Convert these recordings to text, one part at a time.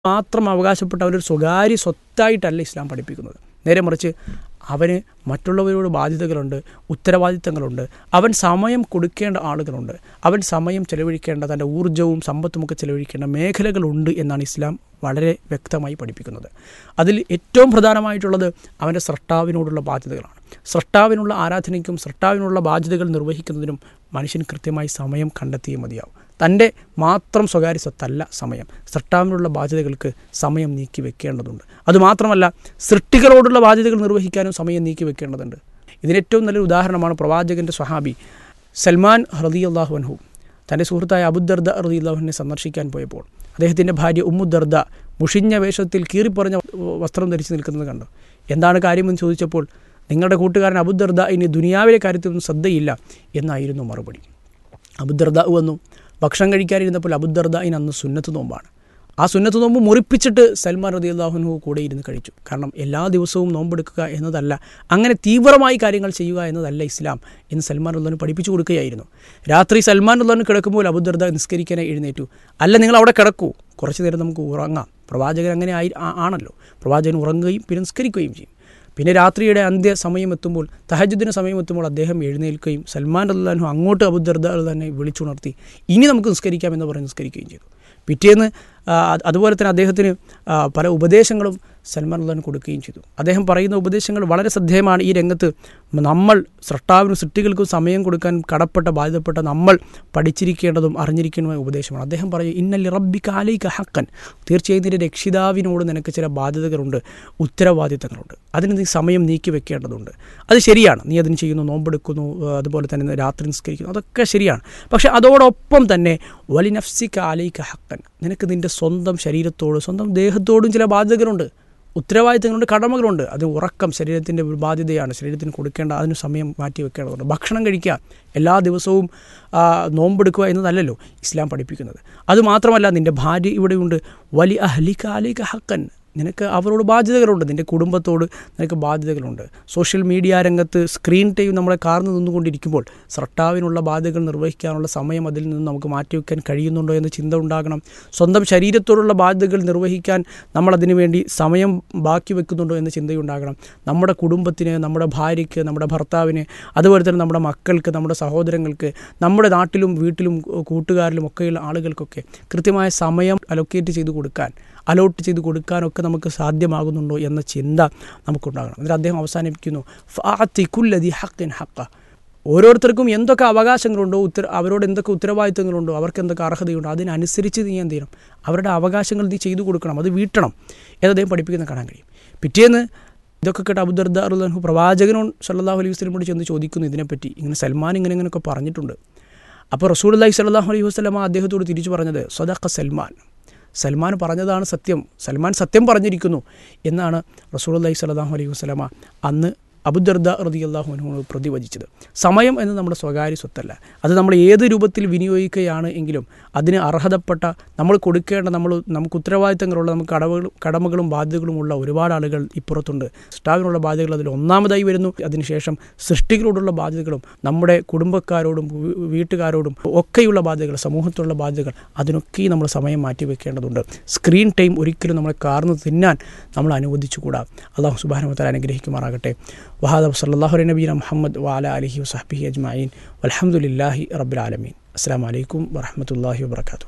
മാത്രം അവകാശപ്പെട്ട അവനൊരു സ്വകാര്യ സ്വത്തായിട്ടല്ല ഇസ്ലാം പഠിപ്പിക്കുന്നത് നേരെ മറിച്ച് അവന് മറ്റുള്ളവരോട് ബാധ്യതകളുണ്ട് ഉത്തരവാദിത്തങ്ങളുണ്ട് അവൻ സമയം കൊടുക്കേണ്ട ആളുകളുണ്ട് അവൻ സമയം ചെലവഴിക്കേണ്ട തൻ്റെ ഊർജ്ജവും സമ്പത്തുമൊക്കെ ചെലവഴിക്കേണ്ട മേഖലകളുണ്ട് എന്നാണ് ഇസ്ലാം വളരെ വ്യക്തമായി പഠിപ്പിക്കുന്നത് അതിൽ ഏറ്റവും പ്രധാനമായിട്ടുള്ളത് അവൻ്റെ സ്രഷ്ടാവിനോടുള്ള ബാധ്യതകളാണ് സ്രഷ്ടാവിനുള്ള ആരാധനയ്ക്കും സ്രഷ്ടാവിനുള്ള ബാധ്യതകൾ നിർവഹിക്കുന്നതിനും മനുഷ്യൻ കൃത്യമായി സമയം കണ്ടെത്തിയേ മതിയാവും തൻ്റെ മാത്രം സ്വകാര്യ സ്വത്തല്ല സമയം സൃഷ്ടാവിനുള്ള ബാധ്യതകൾക്ക് സമയം നീക്കി വെക്കേണ്ടതുണ്ട് അതുമാത്രമല്ല സൃഷ്ടികളോടുള്ള ബാധ്യതകൾ നിർവഹിക്കാനും സമയം നീക്കി വെക്കേണ്ടതുണ്ട് ഇതിനേറ്റവും നല്ലൊരു ഉദാഹരണമാണ് പ്രവാചകൻ്റെ സ്വഹാബി സൽമാൻ ഹൃദി അള്ളാഹുഅൻഹു തൻ്റെ സുഹൃത്തായ അബുദർദ റതി അള്ളാഹുവിനെ സന്ദർശിക്കാൻ പോയപ്പോൾ അദ്ദേഹത്തിൻ്റെ ഭാര്യ ഉമ്മുദർദ മുഷിഞ്ഞ വേഷത്തിൽ കീറിപ്പറഞ്ഞ വസ്ത്രം ധരിച്ച് നിൽക്കുന്നത് കണ്ടു എന്താണ് കാര്യമെന്ന് ചോദിച്ചപ്പോൾ നിങ്ങളുടെ കൂട്ടുകാരൻ അബുദർദ ഇനി ദുനിയാവിലെ കാര്യത്തിലൊന്നും ശ്രദ്ധയില്ല എന്നായിരുന്നു മറുപടി അബുദർദ വന്നു ഭക്ഷണം കഴിക്കാനിരുന്നപ്പോൾ അബുദർദായിന് അന്ന് സുന്നത്ത് നോമ്പാണ് ആ സുന്നത്ത് നോമ്പ് മുറിപ്പിച്ചിട്ട് സൽമാൻ റതി അള്ളാഹുനു കൂടെ ഇരുന്ന് കഴിച്ചു കാരണം എല്ലാ ദിവസവും നോമ്പെടുക്കുക എന്നതല്ല അങ്ങനെ തീവ്രമായി കാര്യങ്ങൾ ചെയ്യുക എന്നതല്ല ഇസ്ലാം എന്ന് സൽമാൻ ഉള്ളവന് പഠിപ്പിച്ചു കൊടുക്കുകയായിരുന്നു രാത്രി സൽമാൻ ഉള്ളവന് കിടക്കുമ്പോൾ അബുദർദ നിസ്കരിക്കാനായി എഴുന്നേറ്റു അല്ല നിങ്ങൾ അവിടെ കിടക്കൂ കുറച്ചു നേരം നമുക്ക് ഉറങ്ങാം പ്രവാചകൻ അങ്ങനെ ആയി ആണല്ലോ പ്രവാചകൻ ഉറങ്ങുകയും പിന്നെ നിസ്കരിക്കുകയും ചെയ്യും പിന്നെ രാത്രിയുടെ അന്ത്യ സമയം എത്തുമ്പോൾ തഹജുദിന് സമയം എത്തുമ്പോൾ അദ്ദേഹം എഴുന്നേൽക്കുകയും സൽമാൻ അള്ളാഹു അങ്ങോട്ട് അബുദർദ തന്നെ വിളിച്ചുണർത്തി ഇനി നമുക്ക് നിസ്കരിക്കാം എന്ന് പറഞ്ഞ് നിസ്കരിക്കുകയും ചെയ്തു പിറ്റേന്ന് അതുപോലെ തന്നെ അദ്ദേഹത്തിന് പല ഉപദേശങ്ങളും സൽമാൻ അള്ളഹാൻ കൊടുക്കുകയും ചെയ്തു അദ്ദേഹം പറയുന്ന ഉപദേശങ്ങൾ വളരെ ശ്രദ്ധേയമാണ് ഈ രംഗത്ത് നമ്മൾ സൃഷ്ടാവിനും സൃഷ്ടികൾക്കും സമയം കൊടുക്കാൻ കടപ്പെട്ട ബാധ്യതപ്പെട്ട നമ്മൾ പഠിച്ചിരിക്കേണ്ടതും അറിഞ്ഞിരിക്കേണ്ടതുമായ ഉപദേശമാണ് അദ്ദേഹം പറയും ഇന്നല്ലി റബ്ബി കാലൈക ഹക്കൻ തീർച്ചയായും നിന്റെ രക്ഷിതാവിനോട് നിനക്ക് ചില ബാധ്യതകളുണ്ട് ഉത്തരവാദിത്തങ്ങളുണ്ട് അതിന് നീ സമയം നീക്കി വെക്കേണ്ടതുണ്ട് അത് ശരിയാണ് നീ അതിന് ചെയ്യുന്നു നോമ്പെടുക്കുന്നു അതുപോലെ തന്നെ രാത്രി നിസ്കരിക്കുന്നു അതൊക്കെ ശരിയാണ് പക്ഷേ അതോടൊപ്പം തന്നെ വലിനഫ്സി കാലൈക ഹക്കൻ നിനക്ക് നിൻ്റെ സ്വന്തം ശരീരത്തോട് സ്വന്തം ദേഹത്തോടും ചില ബാധ്യതകളുണ്ട് ഉത്തരവാദിത്തങ്ങളുണ്ട് കടമകളുണ്ട് അത് ഉറക്കം ശരീരത്തിൻ്റെ ബാധ്യതയാണ് ശരീരത്തിന് കൊടുക്കേണ്ട അതിന് സമയം മാറ്റി വെക്കേണ്ടതുണ്ട് ഭക്ഷണം കഴിക്കുക എല്ലാ ദിവസവും നോമ്പെടുക്കുക എന്നതല്ലല്ലോ ഇസ്ലാം പഠിപ്പിക്കുന്നത് അതുമാത്രമല്ല നിൻ്റെ ഭാര്യ ഇവിടെയുണ്ട് വലി അഹ്ലിക അലിക ഹക്കൻ നിനക്ക് അവരോട് ബാധ്യതകളുണ്ട് നിൻ്റെ കുടുംബത്തോട് നിനക്ക് ബാധ്യതകളുണ്ട് സോഷ്യൽ മീഡിയ രംഗത്ത് സ്ക്രീൻ ടൈം നമ്മളെ കാർന്നു നിന്നുകൊണ്ടിരിക്കുമ്പോൾ സർട്ടാവിനുള്ള ബാധ്യതകൾ നിർവഹിക്കാനുള്ള സമയം അതിൽ നിന്ന് നമുക്ക് മാറ്റിവെക്കാൻ കഴിയുന്നുണ്ടോ എന്ന ചിന്ത ഉണ്ടാകണം സ്വന്തം ശരീരത്തോടുള്ള ബാധ്യതകൾ നിർവഹിക്കാൻ നമ്മൾ അതിനു വേണ്ടി സമയം ബാക്കി വെക്കുന്നുണ്ടോ എന്ന ചിന്തയുണ്ടാകണം നമ്മുടെ കുടുംബത്തിന് നമ്മുടെ ഭാര്യയ്ക്ക് നമ്മുടെ ഭർത്താവിന് അതുപോലെ തന്നെ നമ്മുടെ മക്കൾക്ക് നമ്മുടെ സഹോദരങ്ങൾക്ക് നമ്മുടെ നാട്ടിലും വീട്ടിലും കൂട്ടുകാരിലും ഒക്കെയുള്ള ആളുകൾക്കൊക്കെ കൃത്യമായ സമയം അലൊക്കേറ്റ് ചെയ്ത് കൊടുക്കാൻ അലോട്ട് ചെയ്ത് കൊടുക്കാനൊക്കെ നമുക്ക് സാധ്യമാകുന്നുണ്ടോ എന്ന ചിന്ത നമുക്കുണ്ടാകണം എന്നിട്ട് അദ്ദേഹം അവസാനിപ്പിക്കുന്നു ഫാത്തി കുല്ലതി ഹക്കിൻ ഹക്ക ഓരോരുത്തർക്കും എന്തൊക്കെ അവകാശങ്ങളുണ്ടോ ഉത്തര അവരോട് എന്തൊക്കെ ഉത്തരവാദിത്തങ്ങളുണ്ടോ അവർക്ക് എന്തൊക്കെ അർഹതയുണ്ടോ അതിനനുസരിച്ച് നീ എന്ത് ചെയ്യണം അവരുടെ അവകാശങ്ങൾ നീ ചെയ്തു കൊടുക്കണം അത് വീട്ടണം എന്ന് അദ്ദേഹം പഠിപ്പിക്കുന്ന കാണാൻ കഴിയും പിറ്റേന്ന് ഇതൊക്കെ കേട്ട് അബുദർദാഹു പ്രവാചകനോട് സല്ലാഹു അലൈഹി വസ്ലമോട് ചെന്ന് ചോദിക്കുന്നു ഇതിനെപ്പറ്റി ഇങ്ങനെ സൽമാൻ ഇങ്ങനെ ഇങ്ങനെയൊക്കെ പറഞ്ഞിട്ടുണ്ട് അപ്പോൾ റസൂൽ അല്ലാഹി സല്ലാഹു അലൈഹി വസ്ലമ അദ്ദേഹത്തോട് തിരിച്ചു പറഞ്ഞത് സദഖ സൽമാൻ സൽമാൻ പറഞ്ഞതാണ് സത്യം സൽമാൻ സത്യം പറഞ്ഞിരിക്കുന്നു എന്നാണ് റസൂൽ അള്ളഹി സ്വലാഹു അലൈഹി വസ്ലമ അന്ന് അബുദർദ റതി അള്ളാഹുവിനോട് പ്രതിവചിച്ചത് സമയം എന്ന് നമ്മുടെ സ്വകാര്യ സ്വത്തല്ല അത് നമ്മൾ ഏത് രൂപത്തിൽ വിനിയോഗിക്കുകയാണ് എങ്കിലും അതിന് അർഹതപ്പെട്ട നമ്മൾ കൊടുക്കേണ്ട നമ്മൾ നമുക്ക് ഉത്തരവാദിത്തങ്ങളുള്ള നമുക്ക് കടമകളും കടമകളും ബാധ്യതകളുമുള്ള ഒരുപാട് ആളുകൾ ഇപ്പുറത്തുണ്ട് സ്റ്റാവിനുള്ള ബാധ്യതകൾ അതിൽ ഒന്നാമതായി വരുന്നു അതിനുശേഷം സൃഷ്ടികളോടുള്ള ബാധ്യതകളും നമ്മുടെ കുടുംബക്കാരോടും വീട്ടുകാരോടും ഒക്കെയുള്ള ബാധ്യതകൾ സമൂഹത്തിലുള്ള ബാധ്യതകൾ അതിനൊക്കെ നമ്മൾ സമയം മാറ്റി വെക്കേണ്ടതുണ്ട് സ്ക്രീൻ ടൈം ഒരിക്കലും നമ്മളെ കാർന്നു തിന്നാൻ നമ്മൾ അനുവദിച്ചുകൂടാ അള്ളാഹു സുബാനുമത്താൽ അനുഗ്രഹിക്കുമാറാകട്ടെ വഹാദ് സല്ലാഹു നബീന മുഹമ്മദ് വാല അലഹി വസഹബി അജ്മായിൻ അലഹമുല്ലാഹി റബ്ബുലാലമീൻ അസ്സാം വലൈക്കും വറഹമത്തല്ലാഹി വാത്തു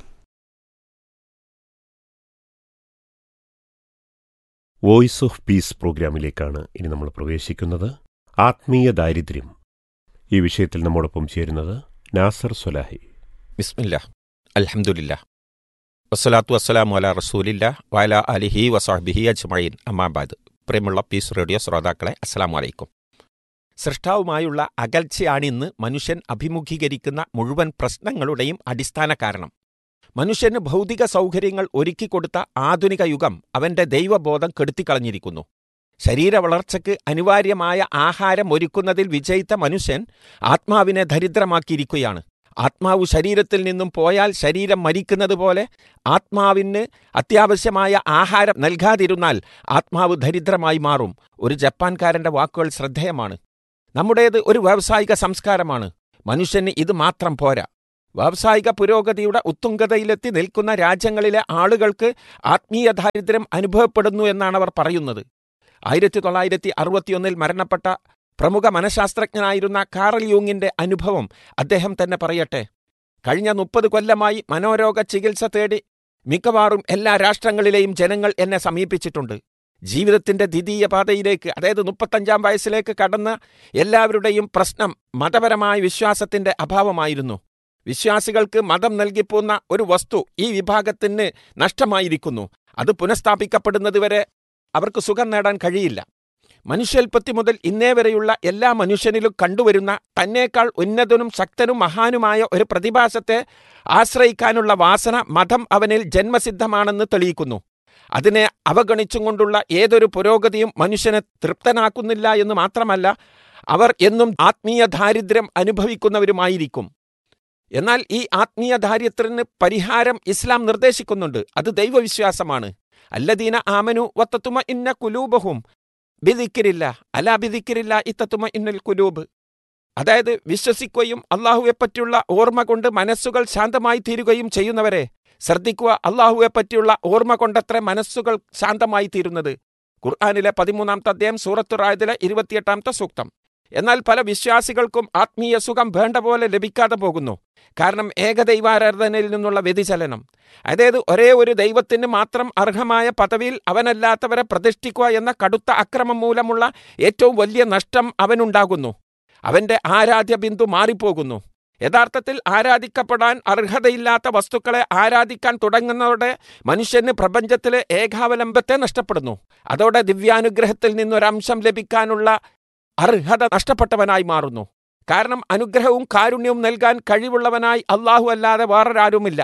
വോയിസ് ഓഫ് പീസ് പ്രോഗ്രാമിലേക്കാണ് ഇനി നമ്മൾ പ്രവേശിക്കുന്നത് ആത്മീയ ദാരിദ്ര്യം ഈ വിഷയത്തിൽ നമ്മോടൊപ്പം ചേരുന്നത് നാസർ സൊലാഹി ബിസ്മില്ല അൽഹംദുലില്ല വസ്സലാത്തു വസ്സലാമു അല റസൂലില്ല വയല അലിഹി വസാഹ്ബിഹി അജ്മഈൻ അമ്മാബാദ് പ്രിയമുള്ള പീസ് റേഡിയോ ശ്രോതാക്കളെ അസ്സലാമു അലൈക്കും സൃഷ്ടാവുമായുള്ള അകൽച്ചയാണിന്ന് മനുഷ്യൻ അഭിമുഖീകരിക്കുന്ന മുഴുവൻ പ്രശ്നങ്ങളുടെയും അടിസ്ഥാന കാരണം മനുഷ്യന് ഭൗതിക സൗകര്യങ്ങൾ ഒരുക്കിക്കൊടുത്ത ആധുനിക യുഗം അവന്റെ ദൈവബോധം കെടുത്തിക്കളഞ്ഞിരിക്കുന്നു ശരീര വളർച്ചയ്ക്ക് അനിവാര്യമായ ആഹാരം ഒരുക്കുന്നതിൽ വിജയിത്ത മനുഷ്യൻ ആത്മാവിനെ ദരിദ്രമാക്കിയിരിക്കുകയാണ് ആത്മാവ് ശരീരത്തിൽ നിന്നും പോയാൽ ശരീരം മരിക്കുന്നത് പോലെ ആത്മാവിന് അത്യാവശ്യമായ ആഹാരം നൽകാതിരുന്നാൽ ആത്മാവ് ദരിദ്രമായി മാറും ഒരു ജപ്പാൻകാരന്റെ വാക്കുകൾ ശ്രദ്ധേയമാണ് നമ്മുടേത് ഒരു വ്യാവസായിക സംസ്കാരമാണ് മനുഷ്യന് ഇത് മാത്രം പോരാ വ്യാവസായിക പുരോഗതിയുടെ ഉത്തുംഗതയിലെത്തി നിൽക്കുന്ന രാജ്യങ്ങളിലെ ആളുകൾക്ക് ആത്മീയ ദാരിദ്ര്യം അനുഭവപ്പെടുന്നു എന്നാണ് അവർ പറയുന്നത് ആയിരത്തി തൊള്ളായിരത്തി അറുപത്തിയൊന്നിൽ മരണപ്പെട്ട പ്രമുഖ മനഃശാസ്ത്രജ്ഞനായിരുന്ന കാറൽ യൂങ്ങിന്റെ അനുഭവം അദ്ദേഹം തന്നെ പറയട്ടെ കഴിഞ്ഞ മുപ്പത് കൊല്ലമായി മനോരോഗ ചികിത്സ തേടി മിക്കവാറും എല്ലാ രാഷ്ട്രങ്ങളിലെയും ജനങ്ങൾ എന്നെ സമീപിച്ചിട്ടുണ്ട് ജീവിതത്തിന്റെ ദ്വിതീയ പാതയിലേക്ക് അതായത് മുപ്പത്തഞ്ചാം വയസ്സിലേക്ക് കടന്ന എല്ലാവരുടെയും പ്രശ്നം മതപരമായ വിശ്വാസത്തിന്റെ അഭാവമായിരുന്നു വിശ്വാസികൾക്ക് മതം നൽകിപ്പോന്ന ഒരു വസ്തു ഈ വിഭാഗത്തിന് നഷ്ടമായിരിക്കുന്നു അത് പുനഃസ്ഥാപിക്കപ്പെടുന്നതുവരെ അവർക്ക് സുഖം നേടാൻ കഴിയില്ല മനുഷ്യോൽപ്പത്തി മുതൽ ഇന്നേ വരെയുള്ള എല്ലാ മനുഷ്യനിലും കണ്ടുവരുന്ന തന്നേക്കാൾ ഉന്നതനും ശക്തനും മഹാനുമായ ഒരു പ്രതിഭാസത്തെ ആശ്രയിക്കാനുള്ള വാസന മതം അവനിൽ ജന്മസിദ്ധമാണെന്ന് തെളിയിക്കുന്നു അതിനെ അവഗണിച്ചും കൊണ്ടുള്ള ഏതൊരു പുരോഗതിയും മനുഷ്യനെ തൃപ്തനാക്കുന്നില്ല എന്ന് മാത്രമല്ല അവർ എന്നും ആത്മീയ ദാരിദ്ര്യം അനുഭവിക്കുന്നവരുമായിരിക്കും എന്നാൽ ഈ ആത്മീയ ദാരിദ്ര്യത്തിന് പരിഹാരം ഇസ്ലാം നിർദ്ദേശിക്കുന്നുണ്ട് അത് ദൈവവിശ്വാസമാണ് അല്ലദീന ആമനു വത്തത്തുമ ഇന്ന കുലൂബഹും ബിദിക്കിരില്ല അല ബിദിക്കിരില്ല ഇത്തത്തുമ ഇന്നൽ കുലൂബ് അതായത് വിശ്വസിക്കുകയും അള്ളാഹുവെപ്പറ്റിയുള്ള ഓർമ്മ കൊണ്ട് മനസ്സുകൾ ശാന്തമായി തീരുകയും ചെയ്യുന്നവരെ ശ്രദ്ധിക്കുക അള്ളാഹുവെപ്പറ്റിയുള്ള ഓർമ്മ കൊണ്ടത്ര മനസ്സുകൾ ശാന്തമായി തീരുന്നത് ഖുർആാനിലെ പതിമൂന്നാമത്തെ അധ്യായം സൂറത്തുറായതിലെ ഇരുപത്തിയെട്ടാമത്തെ സൂക്തം എന്നാൽ പല വിശ്വാസികൾക്കും ആത്മീയ സുഖം വേണ്ട പോലെ ലഭിക്കാതെ പോകുന്നു കാരണം ഏകദൈവാരാധനയിൽ നിന്നുള്ള വ്യതിചലനം അതായത് ഒരേ ഒരു ദൈവത്തിന് മാത്രം അർഹമായ പദവിയിൽ അവനല്ലാത്തവരെ പ്രതിഷ്ഠിക്കുക എന്ന കടുത്ത അക്രമം മൂലമുള്ള ഏറ്റവും വലിയ നഷ്ടം അവനുണ്ടാകുന്നു അവന്റെ ആരാധ്യ ബിന്ദു മാറിപ്പോകുന്നു യഥാർത്ഥത്തിൽ ആരാധിക്കപ്പെടാൻ അർഹതയില്ലാത്ത വസ്തുക്കളെ ആരാധിക്കാൻ തുടങ്ങുന്നതോടെ മനുഷ്യന് പ്രപഞ്ചത്തിലെ ഏകാവലംബത്തെ നഷ്ടപ്പെടുന്നു അതോടെ ദിവ്യാനുഗ്രഹത്തിൽ നിന്നൊരംശം ലഭിക്കാനുള്ള അർഹത നഷ്ടപ്പെട്ടവനായി മാറുന്നു കാരണം അനുഗ്രഹവും കാരുണ്യവും നൽകാൻ കഴിവുള്ളവനായി അള്ളാഹു അല്ലാതെ വേറൊരാരുമില്ല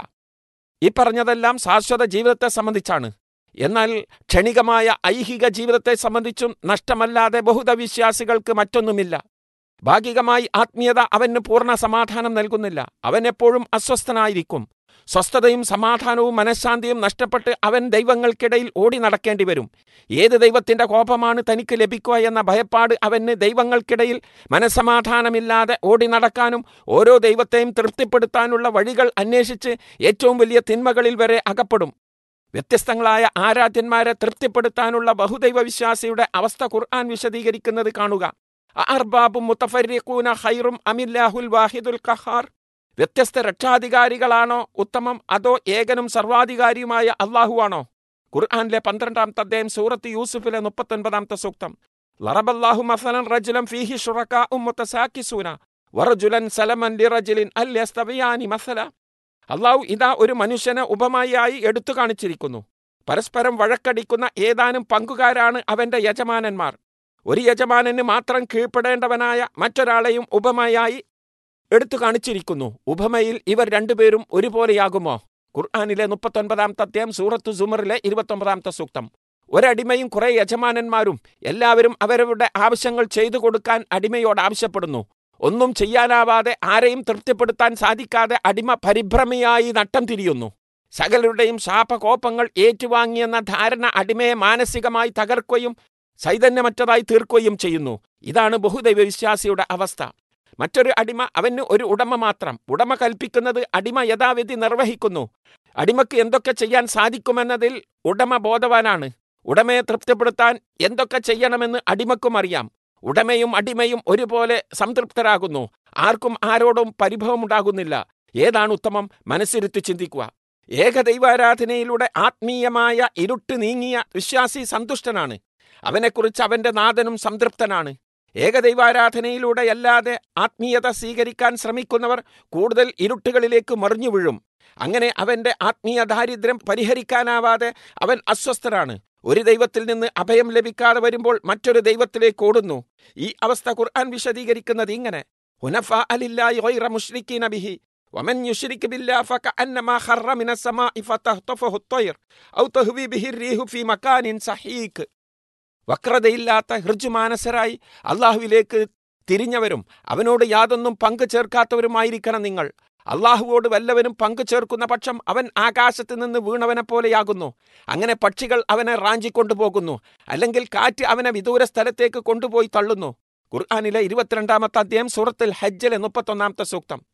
ഈ പറഞ്ഞതെല്ലാം ശാശ്വത ജീവിതത്തെ സംബന്ധിച്ചാണ് എന്നാൽ ക്ഷണികമായ ഐഹിക ജീവിതത്തെ സംബന്ധിച്ചും നഷ്ടമല്ലാതെ ബഹുത വിശ്വാസികൾക്ക് മറ്റൊന്നുമില്ല ഭാഗികമായി ആത്മീയത അവന് പൂർണ്ണ സമാധാനം നൽകുന്നില്ല അവൻ എപ്പോഴും അസ്വസ്ഥനായിരിക്കും സ്വസ്ഥതയും സമാധാനവും മനഃശാന്തിയും നഷ്ടപ്പെട്ട് അവൻ ദൈവങ്ങൾക്കിടയിൽ ഓടി നടക്കേണ്ടി വരും ഏത് ദൈവത്തിന്റെ കോപമാണ് തനിക്ക് ലഭിക്കുക എന്ന ഭയപ്പാട് അവന് ദൈവങ്ങൾക്കിടയിൽ മനസ്സമാധാനമില്ലാതെ ഓടി നടക്കാനും ഓരോ ദൈവത്തെയും തൃപ്തിപ്പെടുത്താനുള്ള വഴികൾ അന്വേഷിച്ച് ഏറ്റവും വലിയ തിന്മകളിൽ വരെ അകപ്പെടും വ്യത്യസ്തങ്ങളായ ആരാധ്യന്മാരെ തൃപ്തിപ്പെടുത്താനുള്ള ബഹുദൈവ വിശ്വാസിയുടെ അവസ്ഥ ഖുർആൻ വിശദീകരിക്കുന്നത് കാണുക അർബാബും മുത്തഫരിഖൂന ഹൈറും അമില്ലാഹുൽ വാഹിദുൽ ഖഹാർ വ്യത്യസ്ത രക്ഷാധികാരികളാണോ ഉത്തമം അതോ ഏകനും സർവാധികാരിയുമായ അള്ളാഹുവാണോ ഖുർആാനിലെ പന്ത്രണ്ടാമത്തെ അധ്യായം സൂറത്ത് യൂസുഫിലെ മുപ്പത്തൊൻപതാമത്തെ സൂക്തം ലറബല്ലാഹു മസലൻ റജുലം ഫീഹി ഷുറക്കാ മുത്തസാക്കിസൂന വറജുലൻ സലമൻ ലിറജുലിൻ അൽ യസ്തവിയാനി മസല അള്ളാഹു ഇതാ ഒരു മനുഷ്യനെ ഉപമയായി എടുത്തു കാണിച്ചിരിക്കുന്നു പരസ്പരം വഴക്കടിക്കുന്ന ഏതാനും പങ്കുകാരാണ് അവന്റെ യജമാനന്മാർ ഒരു യജമാനന് മാത്രം കീഴ്പ്പെടേണ്ടവനായ മറ്റൊരാളെയും ഉപമയായി എടുത്തു കാണിച്ചിരിക്കുന്നു ഉപമയിൽ ഇവർ രണ്ടുപേരും ഒരുപോലെയാകുമോ ഖുർആാനിലെ മുപ്പത്തൊൻപതാമത്തെ അധ്യായം സൂറത്തു സുമറിലെ ഇരുപത്തൊമ്പതാമത്തെ സൂക്തം ഒരടിമയും കുറെ യജമാനന്മാരും എല്ലാവരും അവരവരുടെ ആവശ്യങ്ങൾ ചെയ്തു കൊടുക്കാൻ അടിമയോട് ആവശ്യപ്പെടുന്നു ഒന്നും ചെയ്യാനാവാതെ ആരെയും തൃപ്തിപ്പെടുത്താൻ സാധിക്കാതെ അടിമ പരിഭ്രമിയായി നട്ടം തിരിയുന്നു സകലരുടെയും ശാപകോപങ്ങൾ ഏറ്റുവാങ്ങിയെന്ന ധാരണ അടിമയെ മാനസികമായി തകർക്കുകയും ചൈതന്യമറ്റതായി തീർക്കുകയും ചെയ്യുന്നു ഇതാണ് ബഹുദൈവ വിശ്വാസിയുടെ അവസ്ഥ മറ്റൊരു അടിമ അവന് ഒരു ഉടമ മാത്രം ഉടമ കൽപ്പിക്കുന്നത് അടിമ യഥാവിധി നിർവഹിക്കുന്നു അടിമക്ക് എന്തൊക്കെ ചെയ്യാൻ സാധിക്കുമെന്നതിൽ ഉടമ ബോധവാനാണ് ഉടമയെ തൃപ്തിപ്പെടുത്താൻ എന്തൊക്കെ ചെയ്യണമെന്ന് അടിമക്കും അറിയാം ഉടമയും അടിമയും ഒരുപോലെ സംതൃപ്തരാകുന്നു ആർക്കും ആരോടും പരിഭവമുണ്ടാകുന്നില്ല ഏതാണ് ഉത്തമം മനസ്സിരുത്തി ചിന്തിക്കുക ഏകദൈവാരാധനയിലൂടെ ആത്മീയമായ ഇരുട്ട് നീങ്ങിയ വിശ്വാസി സന്തുഷ്ടനാണ് അവനെക്കുറിച്ച് അവന്റെ നാഥനും സംതൃപ്തനാണ് ഏകദൈവാരാധനയിലൂടെ അല്ലാതെ ആത്മീയത സ്വീകരിക്കാൻ ശ്രമിക്കുന്നവർ കൂടുതൽ ഇരുട്ടുകളിലേക്ക് മറിഞ്ഞു വീഴും അങ്ങനെ അവന്റെ ആത്മീയ ദാരിദ്ര്യം പരിഹരിക്കാനാവാതെ അവൻ അസ്വസ്ഥനാണ് ഒരു ദൈവത്തിൽ നിന്ന് അഭയം ലഭിക്കാതെ വരുമ്പോൾ മറ്റൊരു ദൈവത്തിലേക്ക് ഓടുന്നു ഈ അവസ്ഥ ഖുർആൻ വിശദീകരിക്കുന്നത് ഇങ്ങനെ ഹുനഫ അലില്ലാഹി ഗൈറ മുശ്രിക്കീന ബിഹി ومن يشرك بالله فكأنما خر من السماء فتخطفه الطير أو تهوي به الريح في مكان سحيق വക്രതയില്ലാത്ത ഹൃജുമാനസരായി അള്ളാഹുവിലേക്ക് തിരിഞ്ഞവരും അവനോട് യാതൊന്നും പങ്കു ചേർക്കാത്തവരുമായിരിക്കണം നിങ്ങൾ അള്ളാഹുവോട് വല്ലവനും പങ്കു ചേർക്കുന്ന പക്ഷം അവൻ ആകാശത്ത് നിന്ന് വീണവനെ പോലെയാകുന്നു അങ്ങനെ പക്ഷികൾ അവനെ റാഞ്ചിക്കൊണ്ടുപോകുന്നു അല്ലെങ്കിൽ കാറ്റ് അവനെ വിദൂര സ്ഥലത്തേക്ക് കൊണ്ടുപോയി തള്ളുന്നു ഖുർആാനിലെ ഇരുപത്തിരണ്ടാമത്തെ അധ്യായം സൂറത്തിൽ ഹജ്ജിലെ മുപ്പത്തൊന്നാമത്തെ സൂക്തം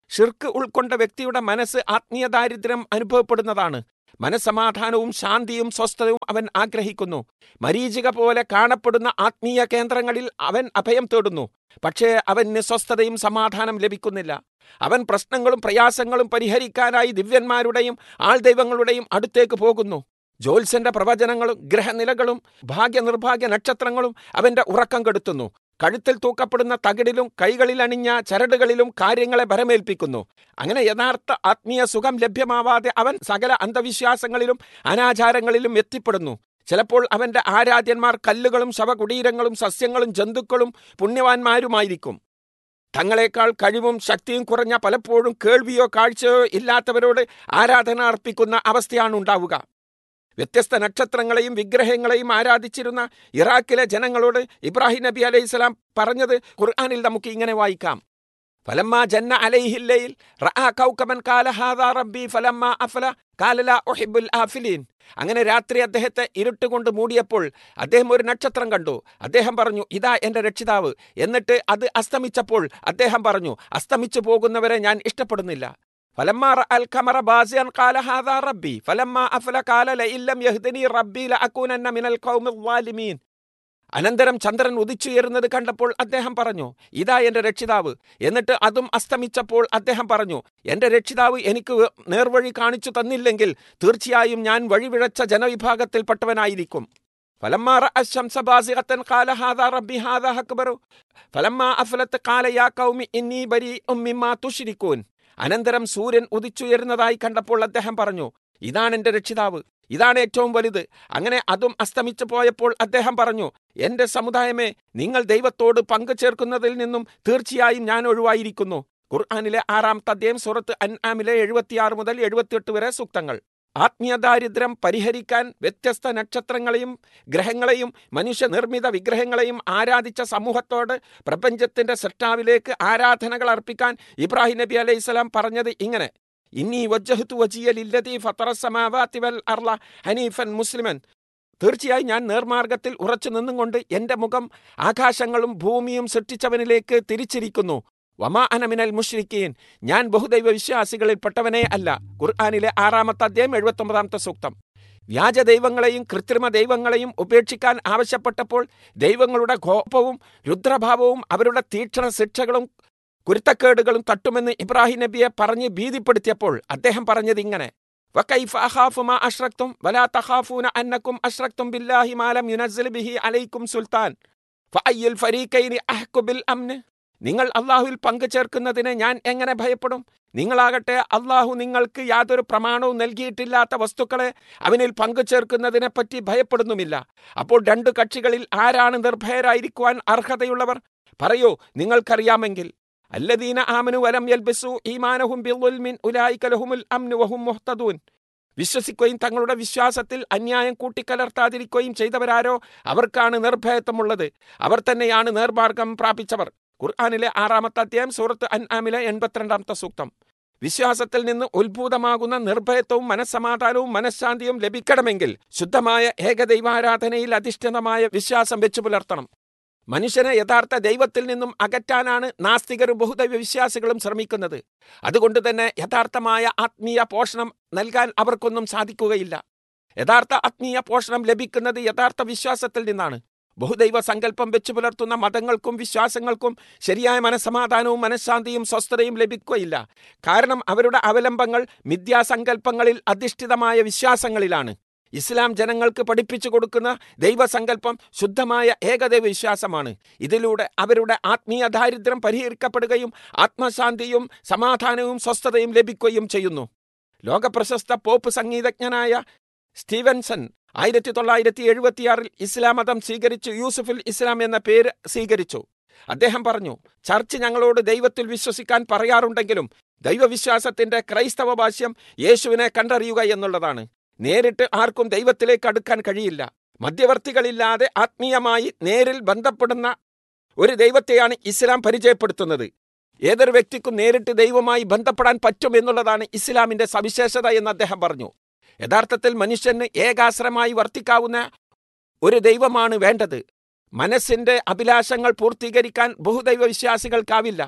ഷിർക്ക് ഉൾക്കൊണ്ട വ്യക്തിയുടെ മനസ്സ് ആത്മീയ ദാരിദ്ര്യം അനുഭവപ്പെടുന്നതാണ് മനസ്സമാധാനവും ശാന്തിയും സ്വസ്ഥതയും അവൻ ആഗ്രഹിക്കുന്നു മരീചിക പോലെ കാണപ്പെടുന്ന ആത്മീയ കേന്ദ്രങ്ങളിൽ അവൻ അഭയം തേടുന്നു പക്ഷേ അവന് സ്വസ്ഥതയും സമാധാനം ലഭിക്കുന്നില്ല അവൻ പ്രശ്നങ്ങളും പ്രയാസങ്ങളും പരിഹരിക്കാനായി ദിവ്യന്മാരുടെയും ആൾദൈവങ്ങളുടെയും അടുത്തേക്ക് പോകുന്നു ജോത്സ്യന്റെ പ്രവചനങ്ങളും ഗ്രഹനിലകളും ഭാഗ്യനിർഭാഗ്യ നക്ഷത്രങ്ങളും അവന്റെ ഉറക്കം കെടുത്തുന്നു കഴുത്തിൽ തൂക്കപ്പെടുന്ന തകിടിലും കൈകളിൽ അണിഞ്ഞ ചരടുകളിലും കാര്യങ്ങളെ ഭരമേൽപ്പിക്കുന്നു അങ്ങനെ യഥാർത്ഥ ആത്മീയ സുഖം ലഭ്യമാവാതെ അവൻ സകല അന്ധവിശ്വാസങ്ങളിലും അനാചാരങ്ങളിലും എത്തിപ്പെടുന്നു ചിലപ്പോൾ അവന്റെ ആരാധ്യന്മാർ കല്ലുകളും ശവകുടീരങ്ങളും സസ്യങ്ങളും ജന്തുക്കളും പുണ്യവാന്മാരുമായിരിക്കും തങ്ങളെക്കാൾ കഴിവും ശക്തിയും കുറഞ്ഞ പലപ്പോഴും കേൾവിയോ കാഴ്ചയോ ഇല്ലാത്തവരോട് ആരാധന അർപ്പിക്കുന്ന അവസ്ഥയാണ് ഉണ്ടാവുക വ്യത്യസ്ത നക്ഷത്രങ്ങളെയും വിഗ്രഹങ്ങളെയും ആരാധിച്ചിരുന്ന ഇറാഖിലെ ജനങ്ങളോട് ഇബ്രാഹിം നബി അലൈഹി സ്വലാം പറഞ്ഞത് ഖുർആാനിൽ നമുക്ക് ഇങ്ങനെ വായിക്കാം ഫലമ്മ ജന്ന അലൈഹില്ലയിൽ റഅ കൗകബൻ കാല ഹാദാ റബ്ബി ഫലമ്മ അഫല കാലല ഒഹിബുൽ ആഫിലീൻ അങ്ങനെ രാത്രി അദ്ദേഹത്തെ ഇരുട്ടുകൊണ്ട് മൂടിയപ്പോൾ അദ്ദേഹം ഒരു നക്ഷത്രം കണ്ടു അദ്ദേഹം പറഞ്ഞു ഇതാ എന്റെ രക്ഷിതാവ് എന്നിട്ട് അത് അസ്തമിച്ചപ്പോൾ അദ്ദേഹം പറഞ്ഞു അസ്തമിച്ചു പോകുന്നവരെ ഞാൻ ഇഷ്ടപ്പെടുന്നില്ല ഫലമ്മ അൽ ഖമറ ബാസിയൻ കാല ഹാദാ റബ്ബി ഫലമ്മ അഫല കാല ലഇല്ലം യഹ്ദനി റബ്ബി ലഅകൂനന്ന മിനൽ ഖൗമിൽ ളാലിമീൻ അനന്തരം ചന്ദ്രൻ ഉദിച്ചുയരുന്നത് കണ്ടപ്പോൾ അദ്ദേഹം പറഞ്ഞു ഇതാ എന്റെ രക്ഷിതാവ് എന്നിട്ട് അതും അസ്തമിച്ചപ്പോൾ അദ്ദേഹം പറഞ്ഞു എന്റെ രക്ഷിതാവ് എനിക്ക് നേർവഴി കാണിച്ചു തന്നില്ലെങ്കിൽ തീർച്ചയായും ഞാൻ വഴിവിഴച്ച ജനവിഭാഗത്തിൽപ്പെട്ടവനായിരിക്കും ഫലമ്മ റഅ الشمس بازغة قال هذا ربي هذا أكبر فلما أفلت قال يا قوم إني بريء مما تشركون അനന്തരം സൂര്യൻ ഉദിച്ചുയരുന്നതായി കണ്ടപ്പോൾ അദ്ദേഹം പറഞ്ഞു ഇതാണ് എന്റെ രക്ഷിതാവ് ഇതാണ് ഏറ്റവും വലുത് അങ്ങനെ അതും അസ്തമിച്ചു പോയപ്പോൾ അദ്ദേഹം പറഞ്ഞു എന്റെ സമുദായമേ നിങ്ങൾ ദൈവത്തോട് പങ്കു ചേർക്കുന്നതിൽ നിന്നും തീർച്ചയായും ഞാൻ ഒഴിവായിരിക്കുന്നു ഖുർആാനിലെ ആറാം തദ്യം സുറത്ത് അൻആമിലെ എഴുപത്തിയാറ് മുതൽ എഴുപത്തിയെട്ട് വരെ സൂക്തങ്ങൾ ആത്മീയ ദാരിദ്ര്യം പരിഹരിക്കാൻ വ്യത്യസ്ത നക്ഷത്രങ്ങളെയും ഗ്രഹങ്ങളെയും മനുഷ്യനിർമ്മിത വിഗ്രഹങ്ങളെയും ആരാധിച്ച സമൂഹത്തോട് പ്രപഞ്ചത്തിന്റെ സൃഷ്ടാവിലേക്ക് ആരാധനകൾ അർപ്പിക്കാൻ ഇബ്രാഹിം നബി അലൈഹി സ്വലാം പറഞ്ഞത് ഇങ്ങനെ ഇന്നി വജ്ജഹത്തു വജിയലില്ലതി ഫത്തറസമാവാത്തി വൽ അർള ഹനീഫൻ മുസ്ലിമൻ തീർച്ചയായും ഞാൻ നേർമാർഗത്തിൽ ഉറച്ചു നിന്നുകൊണ്ട് എന്റെ മുഖം ആകാശങ്ങളും ഭൂമിയും സൃഷ്ടിച്ചവനിലേക്ക് തിരിച്ചിരിക്കുന്നു വമാ അനമിനൽ മുഷ്രിക്കീൻ ഞാൻ ബഹുദൈവ വിശ്വാസികളിൽപ്പെട്ടവനേ അല്ല ഖുർആാനിലെ ആറാമത്തെ അധ്യായം എഴുപത്തൊമ്പതാമത്തെ സൂക്തം വ്യാജ ദൈവങ്ങളെയും കൃത്രിമ ദൈവങ്ങളെയും ഉപേക്ഷിക്കാൻ ആവശ്യപ്പെട്ടപ്പോൾ ദൈവങ്ങളുടെ കോപവും രുദ്രഭാവവും അവരുടെ തീക്ഷണ ശിക്ഷകളും കുരുത്തക്കേടുകളും തട്ടുമെന്ന് ഇബ്രാഹിം നബിയെ പറഞ്ഞ് ഭീതിപ്പെടുത്തിയപ്പോൾ അദ്ദേഹം പറഞ്ഞത് ഇങ്ങനെ وكيف أخاف ما أشركتم ولا تخافون أنكم أشركتم بالله ما لم ينزل به عليكم سلطان فأي الفريقين أحق بالأمن നിങ്ങൾ അള്ളാഹുവിൽ പങ്കുചേർക്കുന്നതിനെ ഞാൻ എങ്ങനെ ഭയപ്പെടും നിങ്ങളാകട്ടെ അള്ളാഹു നിങ്ങൾക്ക് യാതൊരു പ്രമാണവും നൽകിയിട്ടില്ലാത്ത വസ്തുക്കളെ അവനിൽ പങ്കുചേർക്കുന്നതിനെ പറ്റി ഭയപ്പെടുന്നുമില്ല അപ്പോൾ രണ്ടു കക്ഷികളിൽ ആരാണ് നിർഭയരായിരിക്കുവാൻ അർഹതയുള്ളവർ പറയൂ നിങ്ങൾക്കറിയാമെങ്കിൽ അല്ലദീന ആമനു വലം യൽബിസു ഈമാനഹും ബിൽമിൻ ഉലായിക ലഹുമുൽ അംനു വഹും മുഹ്തദൂൻ വിശ്വസിക്കുകയും തങ്ങളുടെ വിശ്വാസത്തിൽ അന്യായം കൂട്ടിക്കലർത്താതിരിക്കുകയും ചെയ്തവരാരോ അവർക്കാണ് നിർഭയത്വമുള്ളത് അവർ തന്നെയാണ് നേർമാർഗം പ്രാപിച്ചവർ ഖുർആാനിലെ ആറാമത്തെ അധ്യായം സൂറത്ത് അൻആമിലെ എൺപത്തിരണ്ടാമത്തെ സൂക്തം വിശ്വാസത്തിൽ നിന്ന് ഉത്ഭൂതമാകുന്ന നിർഭയത്വവും മനസ്സമാധാനവും മനഃശാന്തിയും ലഭിക്കണമെങ്കിൽ ശുദ്ധമായ ഏകദൈവാരാധനയിൽ അധിഷ്ഠിതമായ വിശ്വാസം വെച്ചു പുലർത്തണം മനുഷ്യനെ യഥാർത്ഥ ദൈവത്തിൽ നിന്നും അകറ്റാനാണ് നാസ്തികരും ബഹുദൈവ വിശ്വാസികളും ശ്രമിക്കുന്നത് അതുകൊണ്ട് തന്നെ യഥാർത്ഥമായ ആത്മീയ പോഷണം നൽകാൻ അവർക്കൊന്നും സാധിക്കുകയില്ല യഥാർത്ഥ ആത്മീയ പോഷണം ലഭിക്കുന്നത് യഥാർത്ഥ വിശ്വാസത്തിൽ നിന്നാണ് ബഹുദൈവ സങ്കല്പം വെച്ചു പുലർത്തുന്ന മതങ്ങൾക്കും വിശ്വാസങ്ങൾക്കും ശരിയായ മനസ്സമാധാനവും മനഃശാന്തിയും സ്വസ്ഥതയും ലഭിക്കുകയില്ല കാരണം അവരുടെ അവലംബങ്ങൾ മിഥ്യാസങ്കല്പങ്ങളിൽ അധിഷ്ഠിതമായ വിശ്വാസങ്ങളിലാണ് ഇസ്ലാം ജനങ്ങൾക്ക് പഠിപ്പിച്ചു കൊടുക്കുന്ന ദൈവസങ്കല്പം ശുദ്ധമായ ഏകദൈവ വിശ്വാസമാണ് ഇതിലൂടെ അവരുടെ ആത്മീയ ദാരിദ്ര്യം പരിഹരിക്കപ്പെടുകയും ആത്മശാന്തിയും സമാധാനവും സ്വസ്ഥതയും ലഭിക്കുകയും ചെയ്യുന്നു ലോകപ്രശസ്ത പോപ്പ് സംഗീതജ്ഞനായ സ്റ്റീവൻസൺ ആയിരത്തി തൊള്ളായിരത്തി എഴുപത്തിയാറിൽ ഇസ്ലാം മതം സ്വീകരിച്ചു യൂസുഫുൽ ഇസ്ലാം എന്ന പേര് സ്വീകരിച്ചു അദ്ദേഹം പറഞ്ഞു ചർച്ച് ഞങ്ങളോട് ദൈവത്തിൽ വിശ്വസിക്കാൻ പറയാറുണ്ടെങ്കിലും ദൈവവിശ്വാസത്തിന്റെ ക്രൈസ്തവ ഭാഷ്യം യേശുവിനെ കണ്ടറിയുക എന്നുള്ളതാണ് നേരിട്ട് ആർക്കും ദൈവത്തിലേക്ക് അടുക്കാൻ കഴിയില്ല മധ്യവർത്തികളില്ലാതെ ആത്മീയമായി നേരിൽ ബന്ധപ്പെടുന്ന ഒരു ദൈവത്തെയാണ് ഇസ്ലാം പരിചയപ്പെടുത്തുന്നത് ഏതൊരു വ്യക്തിക്കും നേരിട്ട് ദൈവമായി ബന്ധപ്പെടാൻ പറ്റും എന്നുള്ളതാണ് ഇസ്ലാമിന്റെ സവിശേഷത എന്ന് അദ്ദേഹം പറഞ്ഞു യഥാർത്ഥത്തിൽ മനുഷ്യന് ഏകാശ്രമായി വർത്തിക്കാവുന്ന ഒരു ദൈവമാണ് വേണ്ടത് മനസ്സിന്റെ അഭിലാഷങ്ങൾ പൂർത്തീകരിക്കാൻ ബഹുദൈവ വിശ്വാസികൾക്കാവില്ല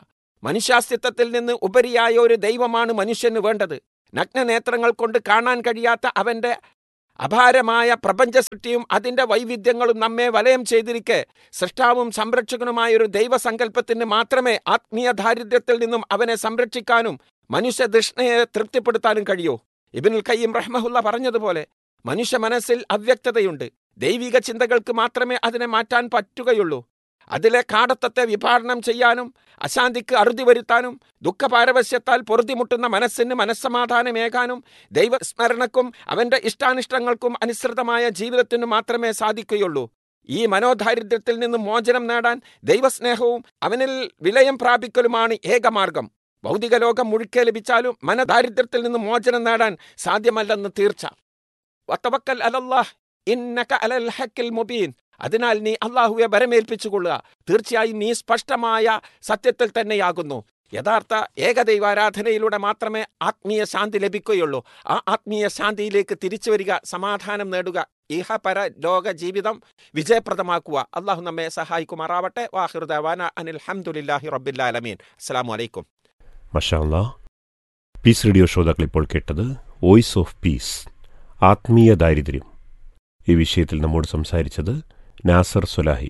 മനുഷ്യാസ്തിത്വത്തിൽ നിന്ന് ഉപരിയായ ഒരു ദൈവമാണ് മനുഷ്യന് വേണ്ടത് നഗ്നനേത്രങ്ങൾ കൊണ്ട് കാണാൻ കഴിയാത്ത അവന്റെ അപാരമായ പ്രപഞ്ച സൃഷ്ടിയും അതിന്റെ വൈവിധ്യങ്ങളും നമ്മെ വലയം ചെയ്തിരിക്കെ സൃഷ്ടാവും സംരക്ഷകനുമായ ഒരു ദൈവസങ്കല്പത്തിന് മാത്രമേ ആത്മീയ ദാരിദ്ര്യത്തിൽ നിന്നും അവനെ സംരക്ഷിക്കാനും മനുഷ്യ തൃഷ്ണയെ തൃപ്തിപ്പെടുത്താനും കഴിയൂ ഇബിനുൽ കയ്യം റഹ്മഹുല്ല പറഞ്ഞതുപോലെ മനുഷ്യ മനസ്സിൽ അവ്യക്തതയുണ്ട് ദൈവിക ചിന്തകൾക്ക് മാത്രമേ അതിനെ മാറ്റാൻ പറ്റുകയുള്ളൂ അതിലെ കാടത്തത്തെ വിഭാടനം ചെയ്യാനും അശാന്തിക്ക് അറുതി വരുത്താനും ദുഃഖപാരവശ്യത്താൽ പൊറുതിമുട്ടുന്ന മനസ്സിന് മനസ്സമാധാനമേകാനും ദൈവസ്മരണക്കും അവന്റെ ഇഷ്ടാനിഷ്ടങ്ങൾക്കും അനുസൃതമായ ജീവിതത്തിനു മാത്രമേ സാധിക്കുകയുള്ളൂ ഈ മനോദാരിദ്ര്യത്തിൽ നിന്ന് മോചനം നേടാൻ ദൈവസ്നേഹവും അവനിൽ വിലയം പ്രാപിക്കലുമാണ് ഏകമാർഗം ഭൗതിക ലോകം മുഴുക്കെ ലഭിച്ചാലും മനദാരിദ്ര്യത്തിൽ നിന്ന് മോചനം നേടാൻ സാധ്യമല്ലെന്ന് തീർച്ച വത്തവക്കൽ അലല്ലാഹ് ഇന്നക അലൽ ഹക്കിൽ മുബീൻ അതിനാൽ നീ അള്ളാഹുവെ ബരമേൽപ്പിച്ചുകൊള്ളുക തീർച്ചയായും നീ സ്പഷ്ടമായ സത്യത്തിൽ തന്നെയാകുന്നു യഥാർത്ഥ ഏകദൈവാരാധനയിലൂടെ മാത്രമേ ആത്മീയ ശാന്തി ലഭിക്കുകയുള്ളൂ ആ ആത്മീയ ശാന്തിയിലേക്ക് തിരിച്ചു വരിക സമാധാനം നേടുക ഇഹപര ലോക ജീവിതം വിജയപ്രദമാക്കുക അള്ളാഹു നമ്മെ സഹായിക്കുമാറാവട്ടെ വാഹിറുദാന അനിൽ ഹംദുലില്ലാഹി റബ്ബില്ലാലമീൻ അസ്സാം വലൈക്കും മഷാല്ല പീസ് റേഡിയോ ശ്രോതാക്കൾ ഇപ്പോൾ കേട്ടത് വോയിസ് ഓഫ് പീസ് ആത്മീയ ദാരിദ്ര്യം ഈ വിഷയത്തിൽ നമ്മോട് സംസാരിച്ചത് നാസർ സുലാഹി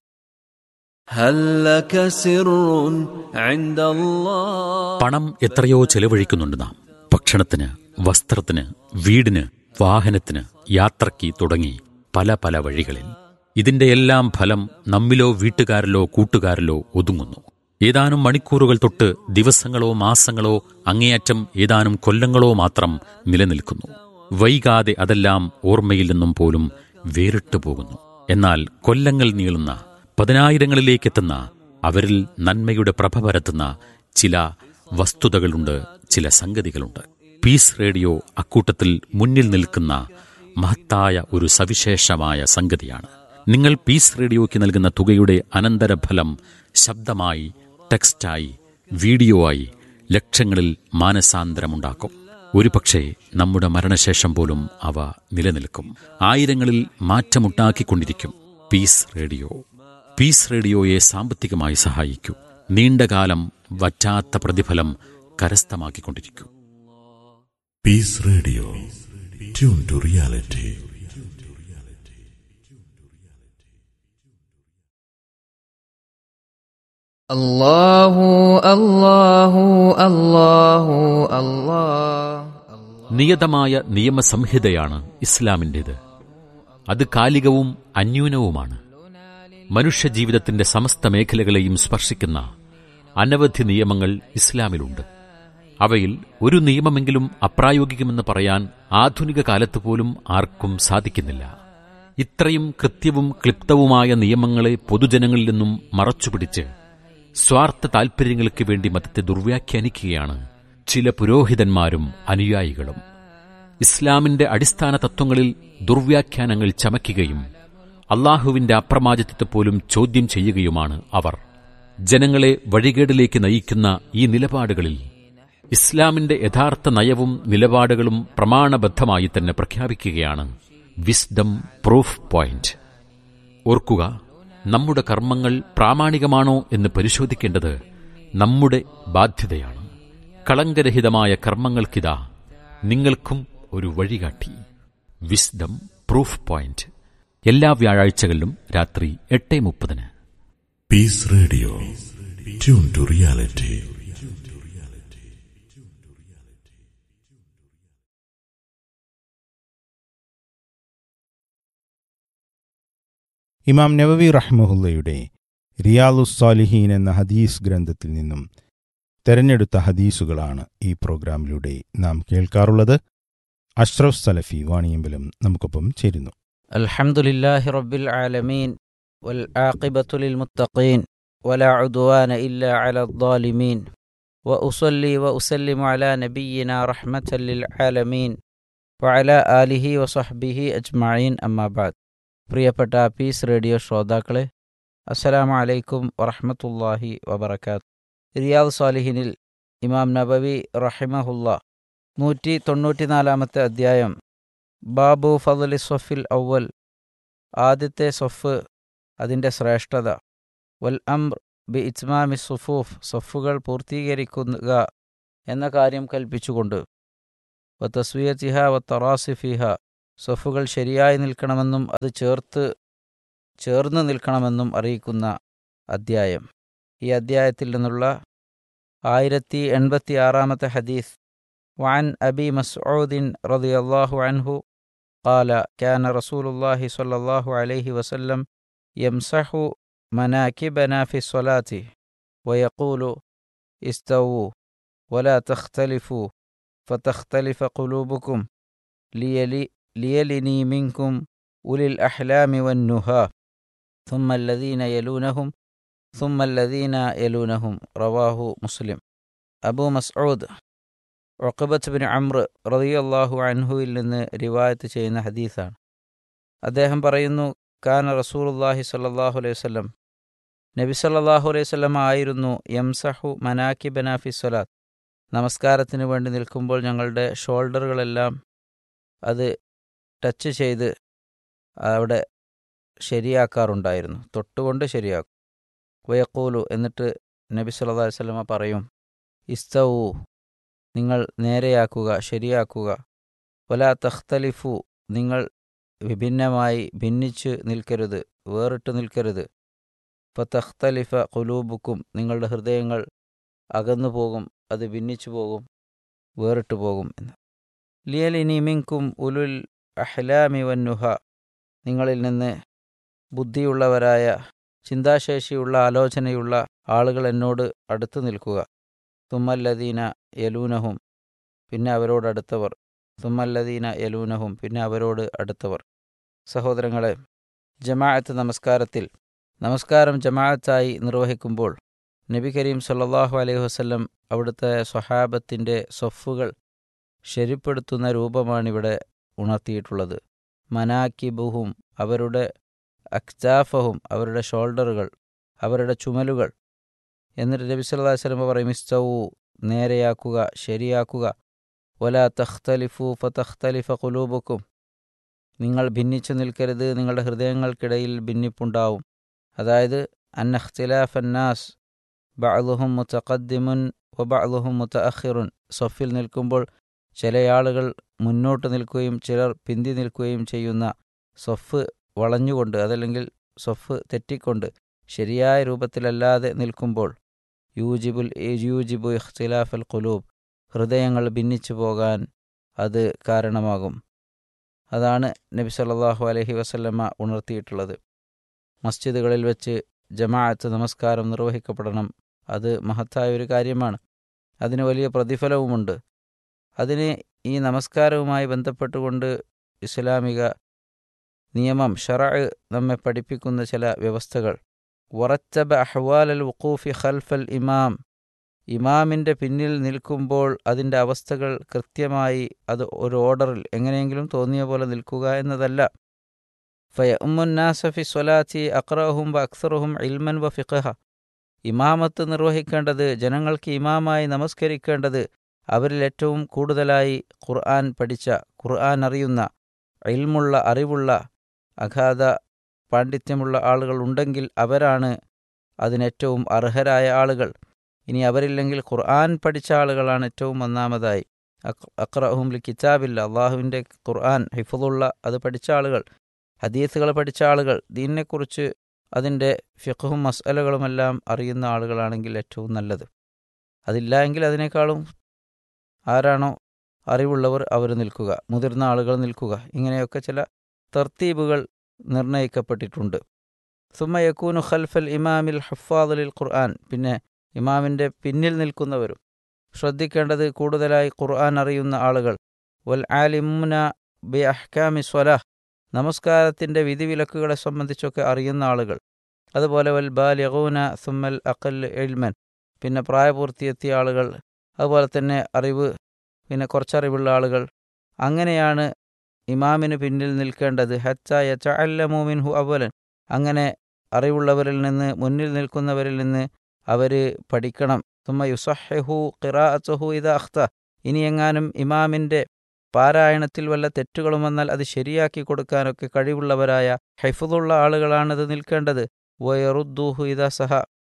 هل لك سر عند الله പണം എത്രയോ ചെലവഴിക്കുന്നുണ്ട് നാം ഭക്ഷണത്തിന് വസ്ത്രത്തിന് വീടിന് വാഹനത്തിന് യാത്രയ്ക്ക് തുടങ്ങി പല പല വഴികളിൽ ഇതിന്റെ എല്ലാം ഫലം നമ്മിലോ വീട്ടുകാരിലോ കൂട്ടുകാരിലോ ഒതുങ്ങുന്നു ഏതാനും മണിക്കൂറുകൾ തൊട്ട് ദിവസങ്ങളോ മാസങ്ങളോ അങ്ങേയറ്റം ഏതാനും കൊല്ലങ്ങളോ മാത്രം നിലനിൽക്കുന്നു വൈകാതെ അതെല്ലാം ഓർമ്മയിൽ നിന്നും പോലും വേറിട്ടു പോകുന്നു എന്നാൽ കൊല്ലങ്ങൾ നീളുന്ന പതിനായിരങ്ങളിലേക്കെത്തുന്ന അവരിൽ നന്മയുടെ പ്രഭ പരത്തുന്ന ചില വസ്തുതകളുണ്ട് ചില സംഗതികളുണ്ട് പീസ് റേഡിയോ അക്കൂട്ടത്തിൽ മുന്നിൽ നിൽക്കുന്ന മഹത്തായ ഒരു സവിശേഷമായ സംഗതിയാണ് നിങ്ങൾ പീസ് റേഡിയോയ്ക്ക് നൽകുന്ന തുകയുടെ അനന്തരഫലം ശബ്ദമായി ടെക്സ്റ്റായി വീഡിയോ ആയി ലക്ഷങ്ങളിൽ മാനസാന്തരമുണ്ടാക്കും ഒരുപക്ഷെ നമ്മുടെ മരണശേഷം പോലും അവ നിലനിൽക്കും ആയിരങ്ങളിൽ മാറ്റമുണ്ടാക്കിക്കൊണ്ടിരിക്കും പീസ് റേഡിയോ പീസ് റേഡിയോയെ സാമ്പത്തികമായി സഹായിക്കൂ നീണ്ടകാലം വറ്റാത്ത പ്രതിഫലം കരസ്ഥമാക്കിക്കൊണ്ടിരിക്കൂ Peace Radio. Tune to reality. الله الله الله الله നിയതമായ നിയമസംഹിതയാണ് ഇസ്ലാമിൻ്റേത് അത് കാലികവും അന്യൂനവുമാണ് മനുഷ്യജീവിതത്തിന്റെ സമസ്ത മേഖലകളെയും സ്പർശിക്കുന്ന അനവധി നിയമങ്ങൾ ഇസ്ലാമിലുണ്ട് അവയിൽ ഒരു നിയമമെങ്കിലും അപ്രായോഗികമെന്ന് പറയാൻ ആധുനിക കാലത്ത് പോലും ആർക്കും സാധിക്കുന്നില്ല ഇത്രയും കൃത്യവും ക്ലിപ്തവുമായ നിയമങ്ങളെ പൊതുജനങ്ങളിൽ നിന്നും മറച്ചുപിടിച്ച് സ്വാർത്ഥ താൽപര്യങ്ങൾക്ക് വേണ്ടി മതത്തെ ദുർവ്യാഖ്യാനിക്കുകയാണ് ചില പുരോഹിതന്മാരും അനുയായികളും ഇസ്ലാമിന്റെ അടിസ്ഥാന തത്വങ്ങളിൽ ദുർവ്യാഖ്യാനങ്ങൾ ചമയ്ക്കുകയും അള്ളാഹുവിന്റെ അപ്രമാദിത്വത്തെ പോലും ചോദ്യം ചെയ്യുകയുമാണ് അവർ ജനങ്ങളെ വഴികേടിലേക്ക് നയിക്കുന്ന ഈ നിലപാടുകളിൽ ഇസ്ലാമിന്റെ യഥാർത്ഥ നയവും നിലപാടുകളും പ്രമാണബദ്ധമായി തന്നെ പ്രഖ്യാപിക്കുകയാണ് വിസ്ഡം പ്രൂഫ് പോയിന്റ് ഓർക്കുക നമ്മുടെ കർമ്മങ്ങൾ പ്രാമാണികമാണോ എന്ന് പരിശോധിക്കേണ്ടത് നമ്മുടെ ബാധ്യതയാണ് കളങ്കരഹിതമായ കർമ്മങ്ങൾക്കിതാ നിങ്ങൾക്കും ഒരു വഴികാട്ടി വിസ്ഡം പ്രൂഫ് പോയിന്റ് എല്ലാ വ്യാഴാഴ്ചകളിലും രാത്രി എട്ട് മുപ്പതിന് Peace Radio. Tune to reality. ഇമാം നവവി റഹ്മഹുല്ലയുടെ റിയാലുസ്സാലിഹീൻ എന്ന ഹദീസ് ഗ്രന്ഥത്തിൽ നിന്നും തെരഞ്ഞെടുത്ത ഹദീസുകളാണ് ഈ പ്രോഗ്രാമിലൂടെ നാം കേൾക്കാറുള്ളത് അഷ്റഫ് സലഫി വാണിയമ്പലം നമുക്കൊപ്പം ചേരുന്നു الحمد لله رب العالمين والعاقبة للمتقين ولا عدوان إلا على الظالمين وأصلي وأسلم على نبينا رحمة للعالمين وعلى آله وصحبه أجمعين أما بعد പ്രിയപ്പെട്ട പീസ് റേഡിയോ ശ്രോതാക്കളെ അസ്സലാമു അലൈക്കും വറഹ്മത്തുള്ളാഹി വബറകാത്ത് റിയാദ് സാലിഹിനിൽ ഇമാം നബവി റഹിമഹുല്ല നൂറ്റി തൊണ്ണൂറ്റിനാലാമത്തെ അധ്യായം ബാബു ഫضലി സൊഫിൽ ഔവൽ ആദ്യത്തെ സൊഫ് അതിൻ്റെ ശ്രേഷ്ഠത വൽ അംർ ബി ഇത്മാമി സുഫൂഫ് സഫുകൾ പൂർത്തീകരിക്കുക എന്ന കാര്യം കൽപ്പിച്ചുകൊണ്ട് വ തസ്വിയത്തിഹ വ തറാസിഫിഹ സഫുകൾ ശരിയായി നിൽക്കണമെന്നും അത് ചേർത്ത് ചേർന്ന് നിൽക്കണമെന്നും അറിയിക്കുന്ന അദ്ധ്യായം ഈ അദ്ധ്യായത്തിൽ നിന്നുള്ള ആയിരത്തി എൺപത്തി ആറാമത്തെ ഹദീസ് وعن أبي مسعود رضي الله عنه قال كان رسول الله صلى الله عليه وسلم يمسح مناكبنا في الصلاة ويقول استووا ولا تختلفوا فتختلف قلوبكم ليلي ليلني منكم أولي الأحلام والنهى ثم الذين يلونهم ثم الذين يلونهم رواه مسلم أبو مسعود ഒക്കബത്ത് ബിൻ അമ്ര റതിയല്ലാഹു അൻഹുവിൽ നിന്ന് റിവായത്ത് ചെയ്യുന്ന ഹദീസാണ് അദ്ദേഹം പറയുന്നു കാന റസൂലുല്ലാഹി സല്ലാഹു അലൈഹി വല്ലം നബി സല്ലാഹു അലൈഹി വല്ലം ആയിരുന്നു യംസഹു മനാക്കി ബനാഫി സ്വലാത്ത് നമസ്കാരത്തിന് വേണ്ടി നിൽക്കുമ്പോൾ ഞങ്ങളുടെ ഷോൾഡറുകളെല്ലാം അത് ടച്ച് ചെയ്ത് അവിടെ ശരിയാക്കാറുണ്ടായിരുന്നു തൊട്ടുകൊണ്ട് ശരിയാക്കും വയക്കൂലു എന്നിട്ട് നബി സല്ലാ അലൈഹി സ്വലമ പറയും ഇസ്തവു നിങ്ങൾ നേരെയാക്കുക ശരിയാക്കുക വല തഖ്തലിഫു നിങ്ങൾ വിഭിന്നമായി ഭിന്നിച്ച് നിൽക്കരുത് വേറിട്ട് നിൽക്കരുത് ഇപ്പം തഖ്തലിഫ കുലൂബുക്കും നിങ്ങളുടെ ഹൃദയങ്ങൾ അകന്നു പോകും അത് ഭിന്നിച്ചു പോകും വേറിട്ട് പോകും എന്ന് ലിയലിനിമിങ്കും ഉലുൽ അഹ്ലാമി വന്നുഹ നിങ്ങളിൽ നിന്ന് ബുദ്ധിയുള്ളവരായ ചിന്താശേഷിയുള്ള ആലോചനയുള്ള ആളുകൾ എന്നോട് അടുത്തു നിൽക്കുക തുമ്മല്ലദീന യലൂനഹും പിന്നെ അവരോട് അടുത്തവർ തുമ്മല്ലദീന യലൂനഹും പിന്നെ അവരോട് അടുത്തവർ സഹോദരങ്ങളെ ജമാഅത്ത് നമസ്കാരത്തിൽ നമസ്കാരം ജമാഅത്തായി നിർവഹിക്കുമ്പോൾ നബി കരീം സല്ലാഹു അലൈഹി വസ്ല്ലം അവിടുത്തെ സ്വഹാബത്തിൻ്റെ സൊഫുകൾ ശരിപ്പെടുത്തുന്ന രൂപമാണിവിടെ ഉണർത്തിയിട്ടുള്ളത് മനാക്കിബുഹും അവരുടെ അക്താഫഹും അവരുടെ ഷോൾഡറുകൾ അവരുടെ ചുമലുകൾ എന്നിട്ട് നബി സല്ലല്ലാഹു അലൈഹി വസല്ലം പറയും ഇസ്തവു നേരെയാക്കുക ശരിയാക്കുക വല തഖ്തലിഫു ഫതഖ്തലിഫ ഖുലൂബുക്കും നിങ്ങൾ ഭിന്നിച്ചു നിൽക്കരുത് നിങ്ങളുടെ ഹൃദയങ്ങൾക്കിടയിൽ ഭിന്നിപ്പുണ്ടാവും അതായത് അന്നഖ്തിലാഫന്നാസ് ബഅലുഹും മുതഖദ്ദിമുൻ വബഅലുഹും മുതഅഖിറുൻ സഫിൽ നിൽക്കുമ്പോൾ ചില ആളുകൾ മുന്നോട്ട് നിൽക്കുകയും ചിലർ പിന്തി നിൽക്കുകയും ചെയ്യുന്ന സൊഫ് വളഞ്ഞുകൊണ്ട് അതല്ലെങ്കിൽ സൊഫ് തെറ്റിക്കൊണ്ട് ശരിയായ രൂപത്തിലല്ലാതെ നിൽക്കുമ്പോൾ യൂജിബുൽ യൂജിബു ഇഖ്തിലാഫൽ ഖുലൂബ് ഹൃദയങ്ങൾ ഭിന്നിച്ചു പോകാൻ അത് കാരണമാകും അതാണ് നബി സല്ലല്ലാഹു അലൈഹി വസല്ലമ ഉണർത്തിയിട്ടുള്ളത് മസ്ജിദുകളിൽ വെച്ച് ജമാഅത്ത് നമസ്കാരം നിർവഹിക്കപ്പെടണം അത് മഹത്തായ ഒരു കാര്യമാണ് അതിന് വലിയ പ്രതിഫലവുമുണ്ട് അതിന് ഈ നമസ്കാരവുമായി ബന്ധപ്പെട്ടുകൊണ്ട് ഇസ്ലാമിക നിയമം ഷറ നമ്മെ പഠിപ്പിക്കുന്ന ചില വ്യവസ്ഥകൾ വറത്തബ അഹ്വാൽ അൽ വുഖൂഫി ഖൽഫൽ ഇമാം ഇമാമിൻ്റെ പിന്നിൽ നിൽക്കുമ്പോൾ അതിൻ്റെ അവസ്ഥകൾ കൃത്യമായി അത് ഒരു ഓർഡറിൽ എങ്ങനെയെങ്കിലും തോന്നിയ പോലെ നിൽക്കുക എന്നതല്ല ഫയമുന്നാസഫി സ്വലാത്തി അക്രഹും വ അക്സറുഹും ഇൽമൻ വ ഫിഖഹ ഇമാമത്ത് നിർവഹിക്കേണ്ടത് ജനങ്ങൾക്ക് ഇമാമായി നമസ്കരിക്കേണ്ടത് അവരിൽ ഏറ്റവും കൂടുതലായി ഖുർആൻ പഠിച്ച ഖുർആൻ അറിയുന്ന ഇൽമുള്ള അറിവുള്ള അഗാധ പാണ്ഡിത്യമുള്ള ആളുകൾ ഉണ്ടെങ്കിൽ അവരാണ് അതിനേറ്റവും അർഹരായ ആളുകൾ ഇനി അവരില്ലെങ്കിൽ ഖുർആൻ പഠിച്ച ആളുകളാണ് ഏറ്റവും ഒന്നാമതായി അക്രഹും ലി കിതാബില്ല അള്ളാഹുവിൻ്റെ ഖുർആൻ ഹിഫുള്ള അത് പഠിച്ച ആളുകൾ ഹദീസുകൾ പഠിച്ച ആളുകൾ ദീനിനെക്കുറിച്ച് അതിൻ്റെ ഫിഖും മസലകളുമെല്ലാം അറിയുന്ന ആളുകളാണെങ്കിൽ ഏറ്റവും നല്ലത് അതില്ല എങ്കിൽ അതിനേക്കാളും ആരാണോ അറിവുള്ളവർ അവർ നിൽക്കുക മുതിർന്ന ആളുകൾ നിൽക്കുക ഇങ്ങനെയൊക്കെ ചില തർത്തീബുകൾ നിർണയിക്കപ്പെട്ടിട്ടുണ്ട് സുമ യക്കൂനു ഖൽഫൽ ഇമാമിൽ ഹഫാദുലിൽ ഖുർആൻ പിന്നെ ഇമാമിൻ്റെ പിന്നിൽ നിൽക്കുന്നവരും ശ്രദ്ധിക്കേണ്ടത് കൂടുതലായി ഖുർആൻ അറിയുന്ന ആളുകൾ വൽ ആലിമുന ബി അഹ്കാമി സ്വലാഹ് നമസ്കാരത്തിൻ്റെ വിധിവിലക്കുകളെ സംബന്ധിച്ചൊക്കെ അറിയുന്ന ആളുകൾ അതുപോലെ വൽ ബാലിഗൂന സുമ്മൽ അഖൽ എൽമൻ പിന്നെ പ്രായപൂർത്തിയെത്തിയ ആളുകൾ അതുപോലെ തന്നെ അറിവ് പിന്നെ കുറച്ചറിവുള്ള ആളുകൾ അങ്ങനെയാണ് ഇമാമിന് പിന്നിൽ നിൽക്കേണ്ടത് ഹച്ച യച്ച അല്ലമോമിൻഹു അവലൻ അങ്ങനെ അറിവുള്ളവരിൽ നിന്ന് മുന്നിൽ നിൽക്കുന്നവരിൽ നിന്ന് അവർ പഠിക്കണം തുമ്മ യുസഹു ഖിറാഅത്തുഹു ഇത് അഖ്ത ഇനി എങ്ങാനും ഇമാമിൻ്റെ പാരായണത്തിൽ വല്ല തെറ്റുകളും വന്നാൽ അത് ശരിയാക്കി കൊടുക്കാനൊക്കെ കഴിവുള്ളവരായ ഹൈഫുള്ള ആളുകളാണത് നിൽക്കേണ്ടത് വയറുദ്ദൂഹു ഇത സഹ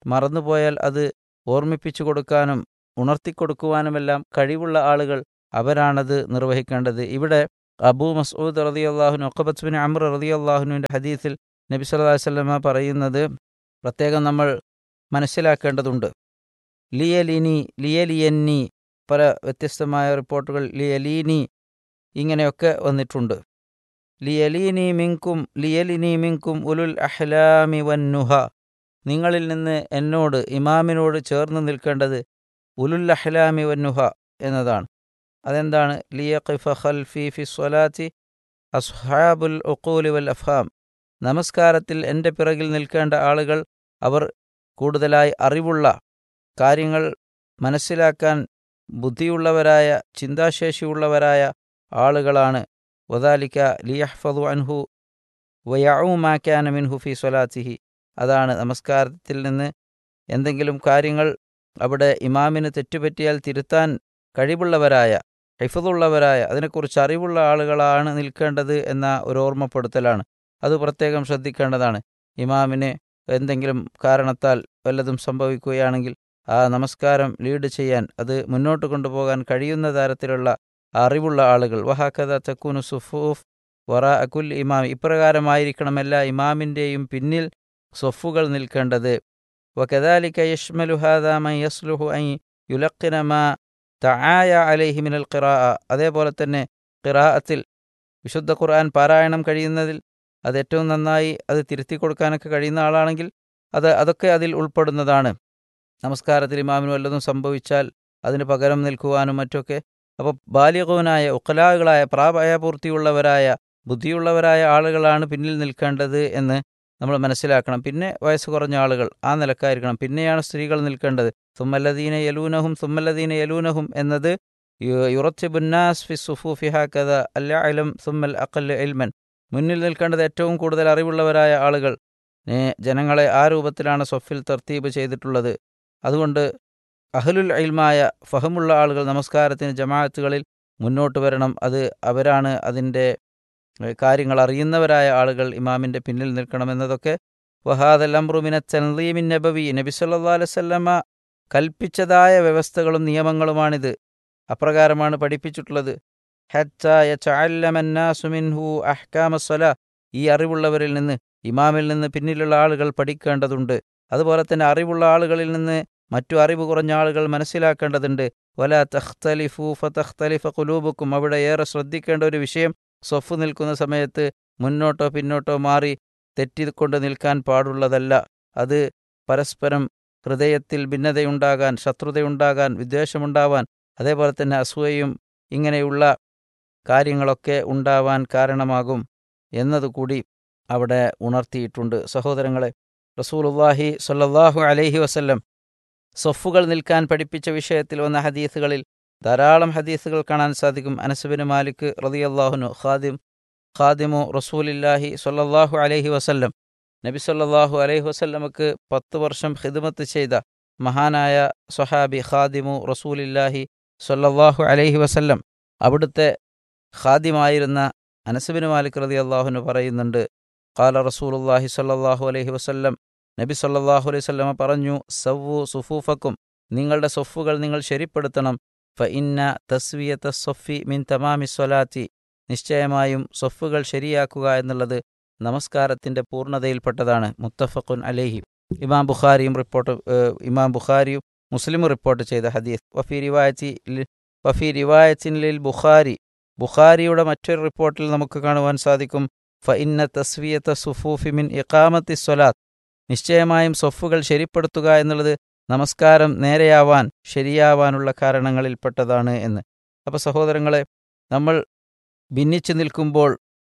മറന്നുപോയാൽ അത് ഓർമ്മിപ്പിച്ചു കൊടുക്കാനും ഉണർത്തിക്കൊടുക്കുവാനുമെല്ലാം കഴിവുള്ള ആളുകൾ അവരാണത് നിർവഹിക്കേണ്ടത് ഇവിടെ അബൂ മസൂദ് റതി അള്ളാഹുനു ഒക്കബത്ത് ബിൻ അമർ റതി അള്ളാഹുനുവിൻ്റെ ഹദീസിൽ നബി സല്ലല്ലാഹു അലൈഹി വസല്ലമ പറയുന്നത് പ്രത്യേകം നമ്മൾ മനസ്സിലാക്കേണ്ടതുണ്ട് ലിയലിനി ലിയലിയന്നി പല വ്യത്യസ്തമായ റിപ്പോർട്ടുകൾ ലിയലീനി ഇങ്ങനെയൊക്കെ വന്നിട്ടുണ്ട് ലിയലീനി മിങ്കും ലിയലിനി മിങ്കും ഉലുൽ അഹ്ലാമി വന്നുഹ നിങ്ങളിൽ നിന്ന് എന്നോട് ഇമാമിനോട് ചേർന്ന് നിൽക്കേണ്ടത് ഉലുൽ അഹ്ലാമി വന്നുഹ എന്നതാണ് അതെന്താണ് ലിയഖിഫ ഖൽഫി ഫി സ്വലാത്തി അസ്ഹാബുൽ ഉഖൂലി വൽ അഫ്ഹാം നമസ്കാരത്തിൽ എൻ്റെ പിറകിൽ നിൽക്കേണ്ട ആളുകൾ അവർ കൂടുതലായി അറിവുള്ള കാര്യങ്ങൾ മനസ്സിലാക്കാൻ ബുദ്ധിയുള്ളവരായ ചിന്താശേഷിയുള്ളവരായ ആളുകളാണ് വദാലിക്ക ലിയഹ്ഫദു അൻഹു വയഊമാക്കാന മിൻഹു ഫി സ്വലാത്തിഹി അതാണ് നമസ്കാരത്തിൽ നിന്ന് എന്തെങ്കിലും കാര്യങ്ങൾ അവിടെ ഇമാമിന് തെറ്റുപറ്റിയാൽ തിരുത്താൻ കഴിവുള്ളവരായ ഹിഫതുള്ളവരായ അതിനെക്കുറിച്ച് അറിവുള്ള ആളുകളാണ് നിൽക്കേണ്ടത് എന്ന ഒരു ഓർമ്മപ്പെടുത്തലാണ് അത് പ്രത്യേകം ശ്രദ്ധിക്കേണ്ടതാണ് ഇമാമിന് എന്തെങ്കിലും കാരണത്താൽ വല്ലതും സംഭവിക്കുകയാണെങ്കിൽ ആ നമസ്കാരം ലീഡ് ചെയ്യാൻ അത് മുന്നോട്ട് കൊണ്ടുപോകാൻ കഴിയുന്ന തരത്തിലുള്ള അറിവുള്ള ആളുകൾ വഹാക്കഥ തക്കൂനു സുഫൂഫ് വറ അക്കുൽ ഇമാം ഇപ്രകാരമായിരിക്കണം എല്ലാ ഇമാമിൻ്റെയും പിന്നിൽ സൊഫുകൾ നിൽക്കേണ്ടത് വകദാലിക യഷ്മലു ഹാദാ മൻ യസ്ലുഹു അൻ യുലഖിന മാ തആയ അലൈഹി മിനൽ ഖിറാഅ അതേപോലെ തന്നെ ഖിറാഅത്തിൽ വിശുദ്ധ ഖുർആൻ പാരായണം കഴിയുന്നതിൽ അത് ഏറ്റവും നന്നായി അത് തിരുത്തി കൊടുക്കാനൊക്കെ കഴിയുന്ന ആളാണെങ്കിൽ അത് അതൊക്കെ അതിൽ ഉൾപ്പെടുന്നതാണ് നമസ്കാരത്തിൽ ഇമാമിന് വല്ലതും സംഭവിച്ചാൽ അതിന് പകരം നിൽക്കുവാനും മറ്റൊക്കെ അപ്പോൾ ബാലികവനായ ഉക്കലാകളായ പ്രായപൂർത്തിയുള്ളവരായ ബുദ്ധിയുള്ളവരായ ആളുകളാണ് പിന്നിൽ നിൽക്കേണ്ടത് എന്ന് നമ്മൾ മനസ്സിലാക്കണം പിന്നെ വയസ്സ് കുറഞ്ഞ ആളുകൾ ആ നിലക്കായിരിക്കണം പിന്നെയാണ് സ്ത്രീകൾ നിൽക്കേണ്ടത് സുമ്മല്ലദീന യലൂനഹും സുമ്മല്ലദീന യലൂനഹും എന്നത് യുറത്തിബുന്നാസ് ഫി സുഫൂഫി ഹാക്കഥ അല്ല അലം സുമ്മൽ അക്കൽ എൽമൻ മുന്നിൽ നിൽക്കേണ്ടത് ഏറ്റവും കൂടുതൽ അറിവുള്ളവരായ ആളുകൾ ജനങ്ങളെ ആ രൂപത്തിലാണ് സൊഫിൽ തർത്തീബ് ചെയ്തിട്ടുള്ളത് അതുകൊണ്ട് അഹലുൽ ഇൽമായ ഫഹമുള്ള ആളുകൾ നമസ്കാരത്തിന് ജമാഅത്തുകളിൽ മുന്നോട്ട് വരണം അത് അവരാണ് അതിൻ്റെ കാര്യങ്ങൾ അറിയുന്നവരായ ആളുകൾ ഇമാമിൻ്റെ പിന്നിൽ നിൽക്കണമെന്നതൊക്കെ വഹാദൽ അമ്രുമിന തൻലീമിൻ നബവി നബി സല്ലാ അലൈവല്ലമ്മ കൽപ്പിച്ചതായ വ്യവസ്ഥകളും നിയമങ്ങളുമാണിത് അപ്രകാരമാണ് പഠിപ്പിച്ചിട്ടുള്ളത് ഹു അഹ്കാമസ്വല ഈ അറിവുള്ളവരിൽ നിന്ന് ഇമാമിൽ നിന്ന് പിന്നിലുള്ള ആളുകൾ പഠിക്കേണ്ടതുണ്ട് അതുപോലെ തന്നെ അറിവുള്ള ആളുകളിൽ നിന്ന് മറ്റു അറിവ് കുറഞ്ഞ ആളുകൾ മനസ്സിലാക്കേണ്ടതുണ്ട് വല തഖ്തലിഫു ഫതഖ്തലിഫ കുലൂബുക്കും അവിടെ ഏറെ ശ്രദ്ധിക്കേണ്ട ഒരു വിഷയം സ്വഫ് നിൽക്കുന്ന സമയത്ത് മുന്നോട്ടോ പിന്നോട്ടോ മാറി തെറ്റിക്കൊണ്ട് നിൽക്കാൻ പാടുള്ളതല്ല അത് പരസ്പരം ഹൃദയത്തിൽ ഭിന്നതയുണ്ടാകാൻ ശത്രുതയുണ്ടാകാൻ വിദ്വേഷമുണ്ടാവാൻ അതേപോലെ തന്നെ അസൂയയും ഇങ്ങനെയുള്ള കാര്യങ്ങളൊക്കെ ഉണ്ടാവാൻ കാരണമാകും എന്നതുകൂടി അവിടെ ഉണർത്തിയിട്ടുണ്ട് സഹോദരങ്ങളെ റസൂലുല്ലാഹി സല്ലാഹു അലൈഹി വസല്ലം സൊഫുകൾ നിൽക്കാൻ പഠിപ്പിച്ച വിഷയത്തിൽ വന്ന ഹദീസുകളിൽ ധാരാളം ഹദീസുകൾ കാണാൻ സാധിക്കും അനസുബിന് മാലിക് റതിയല്ലാഹുനു ഖാദിം ഖാദിമു റസൂലില്ലാഹി സൊല്ലാഹു അലൈഹി വസല്ലം നബി സല്ലാഹു അലൈഹി വസല്ലമക്ക് പത്ത് വർഷം ഖിദ്മത്ത് ചെയ്ത മഹാനായ സ്വഹാബി ഖാദിമു റസൂലില്ലാഹി സൊല്ലാഹു അലൈഹി വസല്ലം അവിടുത്തെ ഖാദിമായിരുന്ന അനസുബിന് മാലിക് റതി അള്ളാഹുന് പറയുന്നുണ്ട് ഖാല റസൂലുല്ലാഹി സല്ലാഹു അലൈഹി വസല്ലം നബി സല്ലാഹു അലൈഹി വസല്ലമ പറഞ്ഞു സവ്വു സുഫൂഫക്കും നിങ്ങളുടെ സൊഫുകൾ നിങ്ങൾ ശരിപ്പെടുത്തണം ഫ ഇന്ന തസ്വിയത്ത സൊഫി മിൻ തമാമി സ്വലാത്തി നിശ്ചയമായും സൊഫുകൾ ശരിയാക്കുക എന്നുള്ളത് നമസ്കാരത്തിന്റെ പൂർണ്ണതയിൽപ്പെട്ടതാണ് മുത്തഫഖുൻ അലേഹി ഇമാം ബുഖാരിയും റിപ്പോർട്ട് ഇമാം ബുഖാരിയും മുസ്ലിമും റിപ്പോർട്ട് ചെയ്ത ഹദീസ് വഫി റിവായത്തി വഫി റിവായത്തിൻ ലിൽ ബുഖാരി ബുഖാരിയുടെ മറ്റൊരു റിപ്പോർട്ടിൽ നമുക്ക് കാണുവാൻ സാധിക്കും ഫ ഇന്ന തസ്വിയത്ത സുഫൂഫി മിൻ ഇഖാമത്തി സ്വലാത്ത് നിശ്ചയമായും സൊഫുകൾ ശരിപ്പെടുത്തുക എന്നുള്ളത് നമസ്കാരം നേരെയാവാൻ ശരിയാവാനുള്ള കാരണങ്ങളിൽപ്പെട്ടതാണ് എന്ന് അപ്പോൾ സഹോദരങ്ങളെ നമ്മൾ ഭിന്നിച്ചു നിൽക്കുമ്പോൾ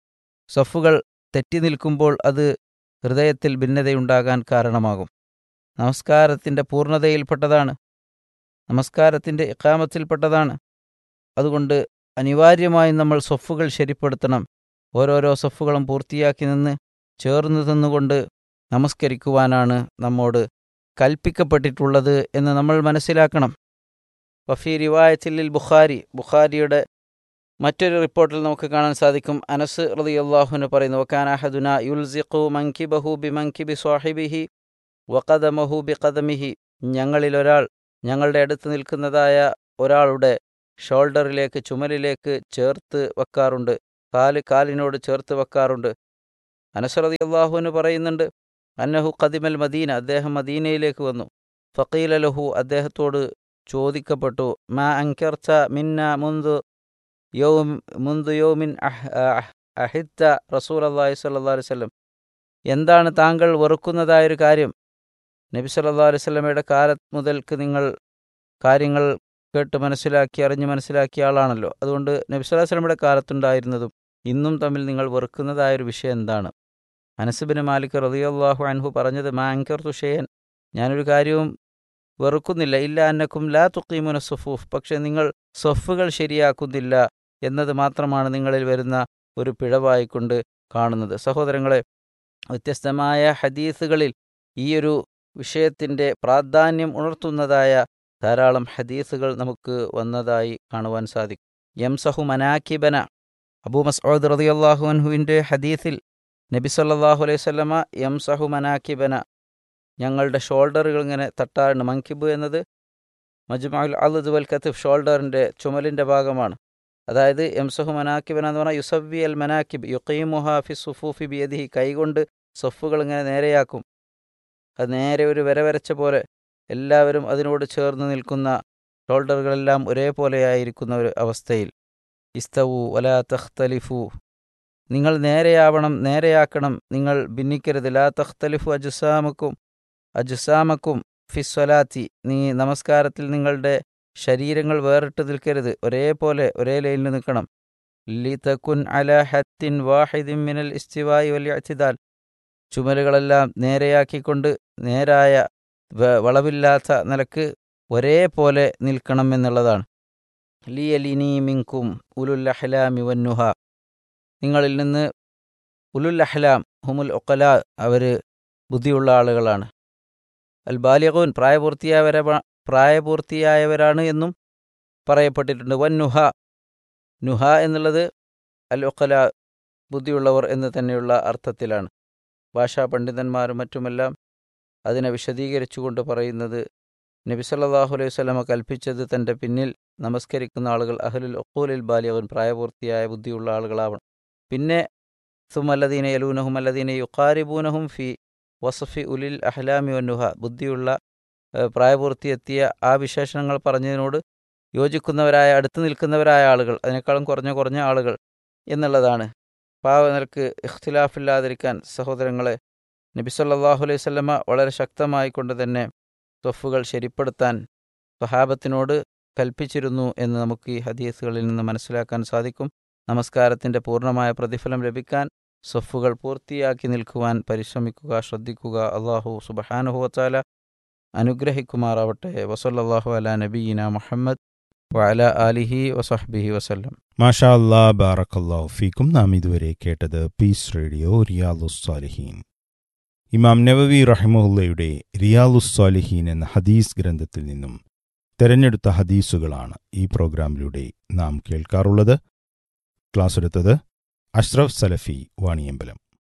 സൊഫുകൾ തെറ്റി നിൽക്കുമ്പോൾ അത് ഹൃദയത്തിൽ ഭിന്നതയുണ്ടാകാൻ കാരണമാകും നമസ്കാരത്തിൻ്റെ പൂർണ്ണതയിൽപ്പെട്ടതാണ് നമസ്കാരത്തിൻ്റെ ഇക്കാമത്തിൽപ്പെട്ടതാണ് അതുകൊണ്ട് അനിവാര്യമായും നമ്മൾ സൊഫുകൾ ശരിപ്പെടുത്തണം ഓരോരോ സൊഫുകളും പൂർത്തിയാക്കി നിന്ന് ചേർന്ന് നിന്നുകൊണ്ട് നമസ്കരിക്കുവാനാണ് നമ്മോട് കൽപ്പിക്കപ്പെട്ടിട്ടുള്ളത് എന്ന് നമ്മൾ മനസ്സിലാക്കണം വഫി റിവായത്തില്ലിൽ ബുഖാരി ബുഖാരിയുടെ മറ്റൊരു റിപ്പോർട്ടിൽ നമുക്ക് കാണാൻ സാധിക്കും അനസ് റതി അള്ളാഹുന് പറയുന്നു വക്കാന അഹദുന യുൽസിഖു മങ്കിബഹു ബി മങ്കിബി സ്വാഹിബിഹി വഖദമഹു ബിഖദമിഹി ഞങ്ങളിലൊരാൾ ഞങ്ങളുടെ അടുത്ത് നിൽക്കുന്നതായ ഒരാളുടെ ഷോൾഡറിലേക്ക് ചുമലിലേക്ക് ചേർത്ത് വെക്കാറുണ്ട് കാല് കാലിനോട് ചേർത്ത് വെക്കാറുണ്ട് അനസറതി അള്ളാഹുവിന് പറയുന്നുണ്ട് അന്നഹു ഖദിമൽ മദീന അദ്ദേഹം മദീനയിലേക്ക് വന്നു ഫക്കീല ലഹു അദ്ദേഹത്തോട് ചോദിക്കപ്പെട്ടു മാ അങ്കർച്ച മിന്ന മുന്തു യൗം മുന്തു യൗമിൻ അഹ് അഹ് അഹിത്ത റസൂൽ അള്ളാഹി സല്ലാ അലൈഹി വല്ലം എന്താണ് താങ്കൾ വെറുക്കുന്നതായൊരു കാര്യം നബി സല്ലാ അലൈഹി സ്വലമയുടെ കാലത്ത് മുതൽക്ക് നിങ്ങൾ കാര്യങ്ങൾ കേട്ട് മനസ്സിലാക്കി അറിഞ്ഞ് മനസ്സിലാക്കിയ ആളാണല്ലോ അതുകൊണ്ട് നബി സല്ലാ സ്വലമയുടെ കാലത്തുണ്ടായിരുന്നതും ഇന്നും തമ്മിൽ നിങ്ങൾ വെറുക്കുന്നതായൊരു വിഷയം എന്താണ് അനസുബിന് മാലിക് റതിയല്ലാഹു അൻഹു പറഞ്ഞത് മാ അങ്കർ തുഷയൻ ഞാനൊരു കാര്യവും വെറുക്കുന്നില്ല ഇല്ല അന്നക്കും ലാ തുക്കീമുന സുഫൂഫ് പക്ഷെ നിങ്ങൾ സൊഫുകൾ ശരിയാക്കുന്നില്ല എന്നത് മാത്രമാണ് നിങ്ങളിൽ വരുന്ന ഒരു പിഴവായിക്കൊണ്ട് കാണുന്നത് സഹോദരങ്ങളെ വ്യത്യസ്തമായ ഹദീസുകളിൽ ഈ ഒരു വിഷയത്തിൻ്റെ പ്രാധാന്യം ഉണർത്തുന്നതായ ധാരാളം ഹദീസുകൾ നമുക്ക് വന്നതായി കാണുവാൻ സാധിക്കും യംസഹു മനാക്കിബന അബൂ മസ്ഊദ് റളിയല്ലാഹു അൻഹുവിൻ്റെ ഹദീസിൽ നബി സല്ലല്ലാഹു അലൈഹി വസല്ലമ യംസഹു മനാക്കിബന ഞങ്ങളുടെ ഷോൾഡറുകൾ ഇങ്ങനെ തട്ടാറുണ്ട് മങ്കിബ് എന്നത് മജ്മുൽ അൽദ് വൽ കത്തിഫ് ഷോൾഡറിൻ്റെ ചുമലിൻ്റെ ഭാഗമാണ് അതായത് എംസഹു മനാക്കിബന എന്ന് പറഞ്ഞാൽ യുസവി അൽ മനാക്കിബ് യുക്കീമുഹ ഫി സുഫൂഫി ബിയദിഹി കൈകൊണ്ട് സൊഫുകൾ ഇങ്ങനെ നേരെയാക്കും അത് നേരെ ഒരു വര വരച്ച പോലെ എല്ലാവരും അതിനോട് ചേർന്ന് നിൽക്കുന്ന ഷോൾഡറുകളെല്ലാം ഒരേപോലെയായിരിക്കുന്ന ഒരു അവസ്ഥയിൽ ഇസ്തവു വലാ തഖ്തലിഫു നിങ്ങൾ നേരെയാവണം നേരെയാക്കണം നിങ്ങൾ ഭിന്നിക്കരുത് ലാ തഖ്തലിഫു അജുസാമക്കും അജുസാമക്കും ഫിസ്വലാത്തി നീ നമസ്കാരത്തിൽ നിങ്ങളുടെ ശരീരങ്ങൾ വേറിട്ട് നിൽക്കരുത് ഒരേപോലെ ഒരേ ലൈനിൽ നിൽക്കണം ലി തക്കുൻ അല ഹത്തിൻ വാഹിദിൻ മിനൽ ഇസ്തിവായി വലിയ അച്ചിദാൽ ചുമലുകളെല്ലാം നേരെയാക്കിക്കൊണ്ട് നേരായ വളവില്ലാത്ത നിലക്ക് ഒരേപോലെ നിൽക്കണം എന്നുള്ളതാണ് ലിയലിനി മിങ്കും ഉലുൽ അഹ്ലാമി വന്നുഹ നിങ്ങളിൽ നിന്ന് ഉലുൽ അഹ്ലാം ഹുമുൽ ഒക്കല അവർ ബുദ്ധിയുള്ള ആളുകളാണ് അൽ ബാലിയകൂൻ പ്രായപൂർത്തിയായവരെ പ്രായപൂർത്തിയായവരാണ് എന്നും പറയപ്പെട്ടിട്ടുണ്ട് വൻ നുഹ നുഹ എന്നുള്ളത് അൽ ഒക്കല ബുദ്ധിയുള്ളവർ എന്ന് തന്നെയുള്ള അർത്ഥത്തിലാണ് ഭാഷാ പണ്ഡിതന്മാരും മറ്റുമെല്ലാം അതിനെ വിശദീകരിച്ചുകൊണ്ട് പറയുന്നത് നബി സല്ലല്ലാഹു അലൈഹി വസല്ലമ കൽപ്പിച്ചത് തൻ്റെ പിന്നിൽ നമസ്കരിക്കുന്ന ആളുകൾ അഹ്ലുൽ ഒക്കൂലിൽ ബാലിയവൻ പ്രായപൂർത്തിയായ ബുദ്ധിയുള്ള ആളുകളാവണം പിന്നെ സുമല്ലദീന യലൂനഹും അല്ലദീന യുക്കാരിബൂനഹും ഫി വസഫി ഉലിൽ അഹ്ലാമി വന്നുഹ ബുദ്ധിയുള്ള പ്രായപൂർത്തിയെത്തിയ ആ വിശേഷണങ്ങൾ പറഞ്ഞതിനോട് യോജിക്കുന്നവരായ അടുത്ത് നിൽക്കുന്നവരായ ആളുകൾ അതിനേക്കാളും കുറഞ്ഞ കുറഞ്ഞ ആളുകൾ എന്നുള്ളതാണ് പാവ നിലക്ക് ഇഖ്തിലാഫില്ലാതിരിക്കാൻ സഹോദരങ്ങളെ നബി സല്ലല്ലാഹു അലൈഹി വസല്ലമ വളരെ ശക്തമായിക്കൊണ്ട് തന്നെ തൊഫുകൾ ശരിപ്പെടുത്താൻ സ്വഹാബത്തിനോട് കൽപ്പിച്ചിരുന്നു എന്ന് നമുക്ക് ഈ ഹദീസുകളിൽ നിന്ന് മനസ്സിലാക്കാൻ സാധിക്കും നമസ്കാരത്തിൻ്റെ പൂർണ്ണമായ പ്രതിഫലം ലഭിക്കാൻ സൊഫുകൾ പൂർത്തിയാക്കി നിൽക്കുവാൻ പരിശ്രമിക്കുക ശ്രദ്ധിക്കുക അള്ളാഹു സുബഹാനുഹുവത്താല അനുഗ്രഹിക്കുമാറാവട്ടെ വസല്ലാഹു അല നബീന മുഹമ്മദ് വഅല ആലിഹി വസഹ്ബിഹി വസല്ലം മാഷാ അല്ലാ ബാറക്കല്ലാഹു ഫീക്കും നാം ഇതുവരെ കേട്ടത് പീസ് റേഡിയോ റിയാലുസ്സാലിഹീൻ ഇമാം നവവി റഹിമുല്ലയുടെ റിയാലുസ്സാലിഹീൻ എന്ന ഹദീസ് ഗ്രന്ഥത്തിൽ നിന്നും തെരഞ്ഞെടുത്ത ഹദീസുകളാണ് ഈ പ്രോഗ്രാമിലൂടെ നാം കേൾക്കാറുള്ളത് ക്ലാസ് എടുത്തത് അഷ്റഫ് സലഫി വാണിയമ്പലം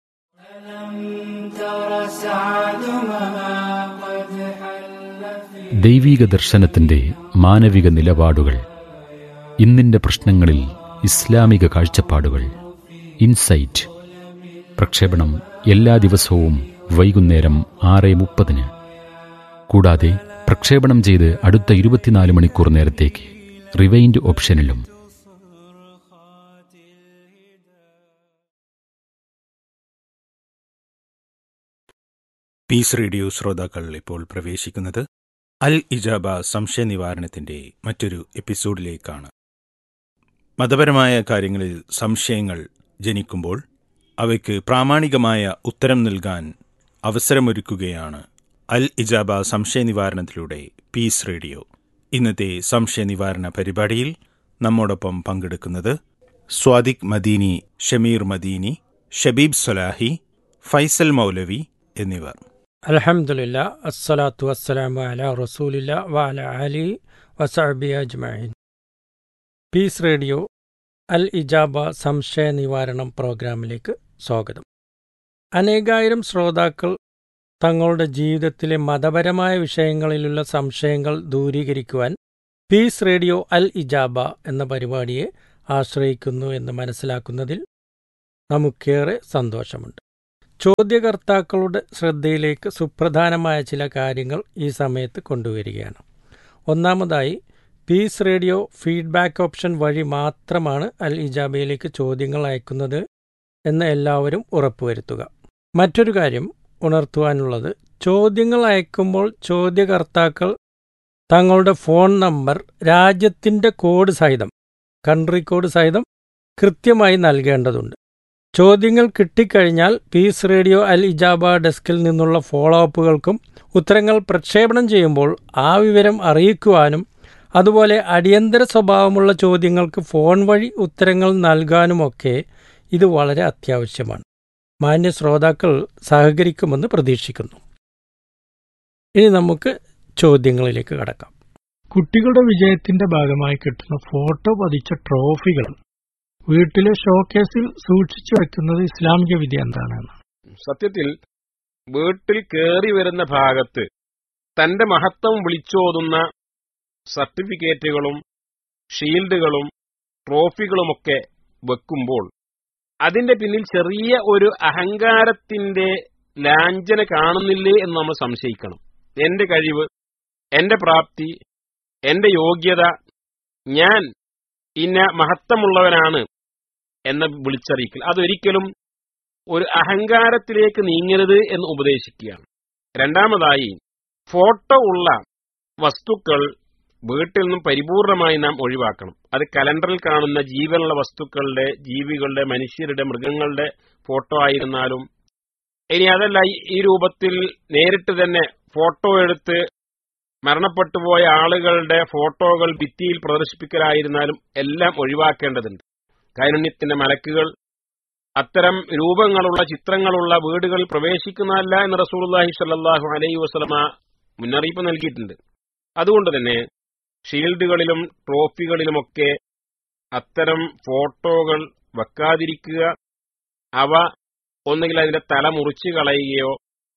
ദൈവീക ദർശനത്തിന്റെ മാനവിക നിലപാടുകൾ ഇന്നിന്റെ പ്രശ്നങ്ങളിൽ ഇസ്ലാമിക കാഴ്ചപ്പാടുകൾ ഇൻസൈറ്റ് പ്രക്ഷേപണം എല്ലാ ദിവസവും വൈകുന്നേരം ആറ് മുപ്പതിന് കൂടാതെ പ്രക്ഷേപണം ചെയ്ത് അടുത്ത ഇരുപത്തിനാല് മണിക്കൂർ നേരത്തേക്ക് റിവൈൻഡ് ഓപ്ഷനിലും പീസ് റേഡിയോ ശ്രോതാക്കൾ ഇപ്പോൾ പ്രവേശിക്കുന്നത് അൽ ഇജാബ സംശയ നിവാരണത്തിന്റെ മറ്റൊരു എപ്പിസോഡിലേക്കാണ് മതപരമായ കാര്യങ്ങളിൽ സംശയങ്ങൾ ജനിക്കുമ്പോൾ അവയ്ക്ക് പ്രാമാണികമായ ഉത്തരം നൽകാൻ അവസരമൊരുക്കുകയാണ് അൽ ഇജാബ സംശയ നിവാരണത്തിലൂടെ പീസ് റേഡിയോ ഇന്നത്തെ സംശയ നിവാരണ പരിപാടിയിൽ നമ്മോടൊപ്പം പങ്കെടുക്കുന്നത് സ്വാദിഖ് മദീനി ഷമീർ മദീനി ഷബീബ് സൊലാഹി ഫൈസൽ മൗലവി എന്നിവർ അലഹമുല്ല അസ്സലാത്തു വസ്സലാമു അല റസൂലില്ല വഅല അലി വസഅബി അജ്മഈൻ പീസ് റേഡിയോ അൽ ഇജാബ സംശയ നിവാരണം പ്രോഗ്രാമിലേക്ക് സ്വാഗതം അനേകായിരം ശ്രോതാക്കൾ തങ്ങളുടെ ജീവിതത്തിലെ മതപരമായ വിഷയങ്ങളിലുള്ള സംശയങ്ങൾ ദൂരീകരിക്കുവാൻ പീസ് റേഡിയോ അൽ ഇജാബ എന്ന പരിപാടിയെ ആശ്രയിക്കുന്നു എന്ന് മനസ്സിലാക്കുന്നതിൽ നമുക്കേറെ സന്തോഷമുണ്ട് ചോദ്യകർത്താക്കളുടെ ശ്രദ്ധയിലേക്ക് സുപ്രധാനമായ ചില കാര്യങ്ങൾ ഈ സമയത്ത് കൊണ്ടുവരികയാണ് ഒന്നാമതായി പീസ് റേഡിയോ ഫീഡ്ബാക്ക് ഓപ്ഷൻ വഴി മാത്രമാണ് അൽ ഇജാബയിലേക്ക് ചോദ്യങ്ങൾ അയക്കുന്നത് എന്ന് എല്ലാവരും ഉറപ്പുവരുത്തുക മറ്റൊരു കാര്യം ഉണർത്തുവാനുള്ളത് ചോദ്യങ്ങൾ അയക്കുമ്പോൾ ചോദ്യകർത്താക്കൾ തങ്ങളുടെ ഫോൺ നമ്പർ രാജ്യത്തിൻ്റെ കോഡ് സഹിതം കൺട്രി കോഡ് സഹിതം കൃത്യമായി നൽകേണ്ടതുണ്ട് ചോദ്യങ്ങൾ കിട്ടിക്കഴിഞ്ഞാൽ പീസ് റേഡിയോ അൽ ഇജാബ ഡെസ്കിൽ നിന്നുള്ള ഫോളോ അപ്പുകൾക്കും ഉത്തരങ്ങൾ പ്രക്ഷേപണം ചെയ്യുമ്പോൾ ആ വിവരം അറിയിക്കുവാനും അതുപോലെ അടിയന്തര സ്വഭാവമുള്ള ചോദ്യങ്ങൾക്ക് ഫോൺ വഴി ഉത്തരങ്ങൾ നൽകാനുമൊക്കെ ഇത് വളരെ അത്യാവശ്യമാണ് മാന്യ ശ്രോതാക്കൾ സഹകരിക്കുമെന്ന് പ്രതീക്ഷിക്കുന്നു ഇനി നമുക്ക് ചോദ്യങ്ങളിലേക്ക് കടക്കാം കുട്ടികളുടെ വിജയത്തിന്റെ ഭാഗമായി കിട്ടുന്ന ഫോട്ടോ പതിച്ച ട്രോഫികൾ വീട്ടിലെ ഷോക്കേസിൽ സൂക്ഷിച്ചു വെക്കുന്നത് ഇസ്ലാമിക വിധി എന്താണെന്ന് സത്യത്തിൽ വീട്ടിൽ കയറി വരുന്ന ഭാഗത്ത് തന്റെ മഹത്വം വിളിച്ചോതുന്ന സർട്ടിഫിക്കറ്റുകളും ഷീൽഡുകളും ട്രോഫികളുമൊക്കെ വെക്കുമ്പോൾ അതിന്റെ പിന്നിൽ ചെറിയ ഒരു അഹങ്കാരത്തിന്റെ ലാഞ്ചന കാണുന്നില്ലേ എന്ന് നമ്മൾ സംശയിക്കണം എന്റെ കഴിവ് എന്റെ പ്രാപ്തി എന്റെ യോഗ്യത ഞാൻ ഇന്ന മഹത്വമുള്ളവനാണ് എന്ന് വിളിച്ചറിയിക്കൽ അതൊരിക്കലും ഒരു അഹങ്കാരത്തിലേക്ക് നീങ്ങരുത് എന്ന് ഉപദേശിക്കുകയാണ് രണ്ടാമതായി ഫോട്ടോ ഉള്ള വസ്തുക്കൾ വീട്ടിൽ നിന്നും പരിപൂർണമായി നാം ഒഴിവാക്കണം അത് കലണ്ടറിൽ കാണുന്ന ജീവനുള്ള വസ്തുക്കളുടെ ജീവികളുടെ മനുഷ്യരുടെ മൃഗങ്ങളുടെ ഫോട്ടോ ആയിരുന്നാലും ഇനി അതല്ല ഈ രൂപത്തിൽ നേരിട്ട് തന്നെ ഫോട്ടോ എടുത്ത് മരണപ്പെട്ടുപോയ ആളുകളുടെ ഫോട്ടോകൾ ഭിത്തിയിൽ പ്രദർശിപ്പിക്കലായിരുന്നാലും എല്ലാം ഒഴിവാക്കേണ്ടതുണ്ട് കാരുണ്യത്തിന്റെ മലക്കുകൾ അത്തരം രൂപങ്ങളുള്ള ചിത്രങ്ങളുള്ള വീടുകളിൽ പ്രവേശിക്കുന്നതല്ല എന്ന് റസൂർലാഹി സല്ലാഹു അലൈഹി വസ്ലമ മുന്നറിയിപ്പ് നൽകിയിട്ടുണ്ട് അതുകൊണ്ട് തന്നെ ഷീൽഡുകളിലും ട്രോഫികളിലുമൊക്കെ അത്തരം ഫോട്ടോകൾ വെക്കാതിരിക്കുക അവ ഒന്നുകിൽ അതിന്റെ തല മുറിച്ചു കളയുകയോ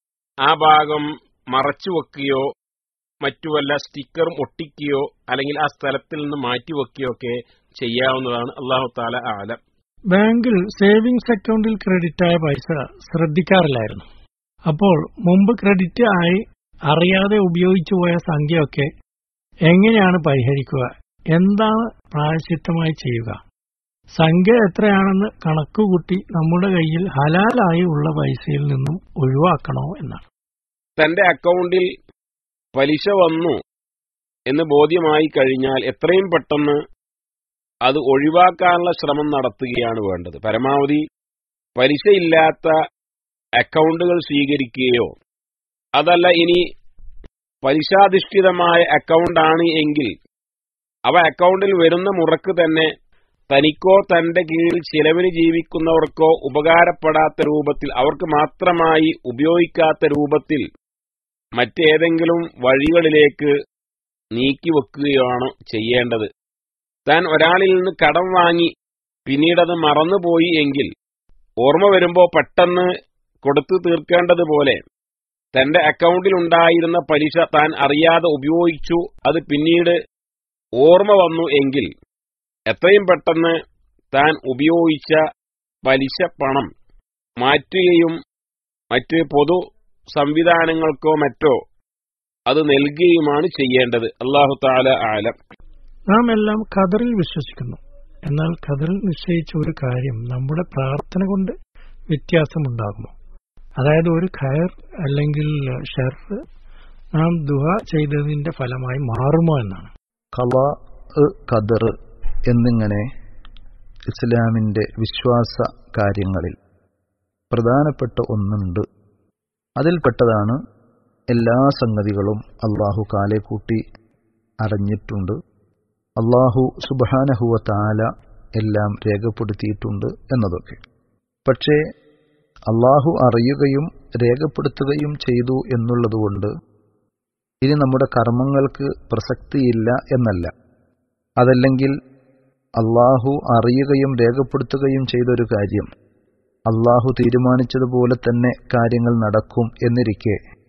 ആ ഭാഗം മറച്ചു വെക്കുകയോ മറ്റു വല്ല സ്റ്റിക്കറും ഒട്ടിക്കുകയോ അല്ലെങ്കിൽ ആ സ്ഥലത്തിൽ നിന്ന് മാറ്റിവെക്കുകയോ ഒക്കെ ചെയ്യാവുന്നതാണ് അള്ളാഹു താല ആലം ബാങ്കിൽ സേവിങ്സ് അക്കൗണ്ടിൽ ക്രെഡിറ്റ് ആയ പൈസ ശ്രദ്ധിക്കാറില്ലായിരുന്നു അപ്പോൾ മുമ്പ് ക്രെഡിറ്റ് ആയി അറിയാതെ ഉപയോഗിച്ചു പോയ സംഖ്യയൊക്കെ എങ്ങനെയാണ് പരിഹരിക്കുക എന്താണ് പ്രായശ്ചിത്തമായി ചെയ്യുക സംഖ്യ എത്രയാണെന്ന് കണക്കുകൂട്ടി നമ്മുടെ കയ്യിൽ ഹലാലായി ഉള്ള പൈസയിൽ നിന്നും ഒഴിവാക്കണോ എന്നാണ് തന്റെ അക്കൗണ്ടിൽ പലിശ വന്നു എന്ന് ബോധ്യമായി കഴിഞ്ഞാൽ എത്രയും പെട്ടെന്ന് അത് ഒഴിവാക്കാനുള്ള ശ്രമം നടത്തുകയാണ് വേണ്ടത് പരമാവധി പലിശയില്ലാത്ത അക്കൗണ്ടുകൾ സ്വീകരിക്കുകയോ അതല്ല ഇനി പലിശാധിഷ്ഠിതമായ അക്കൗണ്ടാണ് എങ്കിൽ അവ അക്കൗണ്ടിൽ വരുന്ന മുറക്ക് തന്നെ തനിക്കോ തന്റെ കീഴിൽ ചിലവിന് ജീവിക്കുന്നവർക്കോ ഉപകാരപ്പെടാത്ത രൂപത്തിൽ അവർക്ക് മാത്രമായി ഉപയോഗിക്കാത്ത രൂപത്തിൽ മറ്റേതെങ്കിലും വഴികളിലേക്ക് നീക്കിവെക്കുകയാണ് ചെയ്യേണ്ടത് താൻ ഒരാളിൽ നിന്ന് കടം വാങ്ങി പിന്നീടത് മറന്നുപോയി എങ്കിൽ ഓർമ്മ വരുമ്പോൾ പെട്ടെന്ന് കൊടുത്തു തീർക്കേണ്ടതുപോലെ തന്റെ അക്കൗണ്ടിൽ ഉണ്ടായിരുന്ന പലിശ താൻ അറിയാതെ ഉപയോഗിച്ചു അത് പിന്നീട് ഓർമ്മ വന്നു എങ്കിൽ എത്രയും പെട്ടെന്ന് താൻ ഉപയോഗിച്ച പലിശ പണം മാറ്റുകയും മറ്റ് പൊതു സംവിധാനങ്ങൾക്കോ മറ്റോ അത് നൽകുകയുമാണ് ചെയ്യേണ്ടത് അള്ളാഹു താല ആലം നാം എല്ലാം ഖദറിൽ വിശ്വസിക്കുന്നു എന്നാൽ ഖദറിൽ നിശ്ചയിച്ച ഒരു കാര്യം നമ്മുടെ പ്രാർത്ഥന കൊണ്ട് വ്യത്യാസമുണ്ടാകുമോ അതായത് ഒരു ഖയർ അല്ലെങ്കിൽ ഷെർ നാം ദുഹ ചെയ്തതിന്റെ ഫലമായി മാറുമോ എന്നാണ് ഖല ഖദർ എന്നിങ്ങനെ ഇസ്ലാമിന്റെ വിശ്വാസ കാര്യങ്ങളിൽ പ്രധാനപ്പെട്ട ഒന്നുണ്ട് അതിൽപ്പെട്ടതാണ് എല്ലാ സംഗതികളും അള്ളാഹു കാലെ കൂട്ടി അറിഞ്ഞിട്ടുണ്ട് അള്ളാഹു സുബാനഹുവ താല എല്ലാം രേഖപ്പെടുത്തിയിട്ടുണ്ട് എന്നതൊക്കെ പക്ഷേ അള്ളാഹു അറിയുകയും രേഖപ്പെടുത്തുകയും ചെയ്തു എന്നുള്ളതുകൊണ്ട് ഇനി നമ്മുടെ കർമ്മങ്ങൾക്ക് പ്രസക്തിയില്ല എന്നല്ല അതല്ലെങ്കിൽ അള്ളാഹു അറിയുകയും രേഖപ്പെടുത്തുകയും ചെയ്തൊരു കാര്യം അള്ളാഹു തീരുമാനിച്ചതുപോലെ തന്നെ കാര്യങ്ങൾ നടക്കും എന്നിരിക്കെ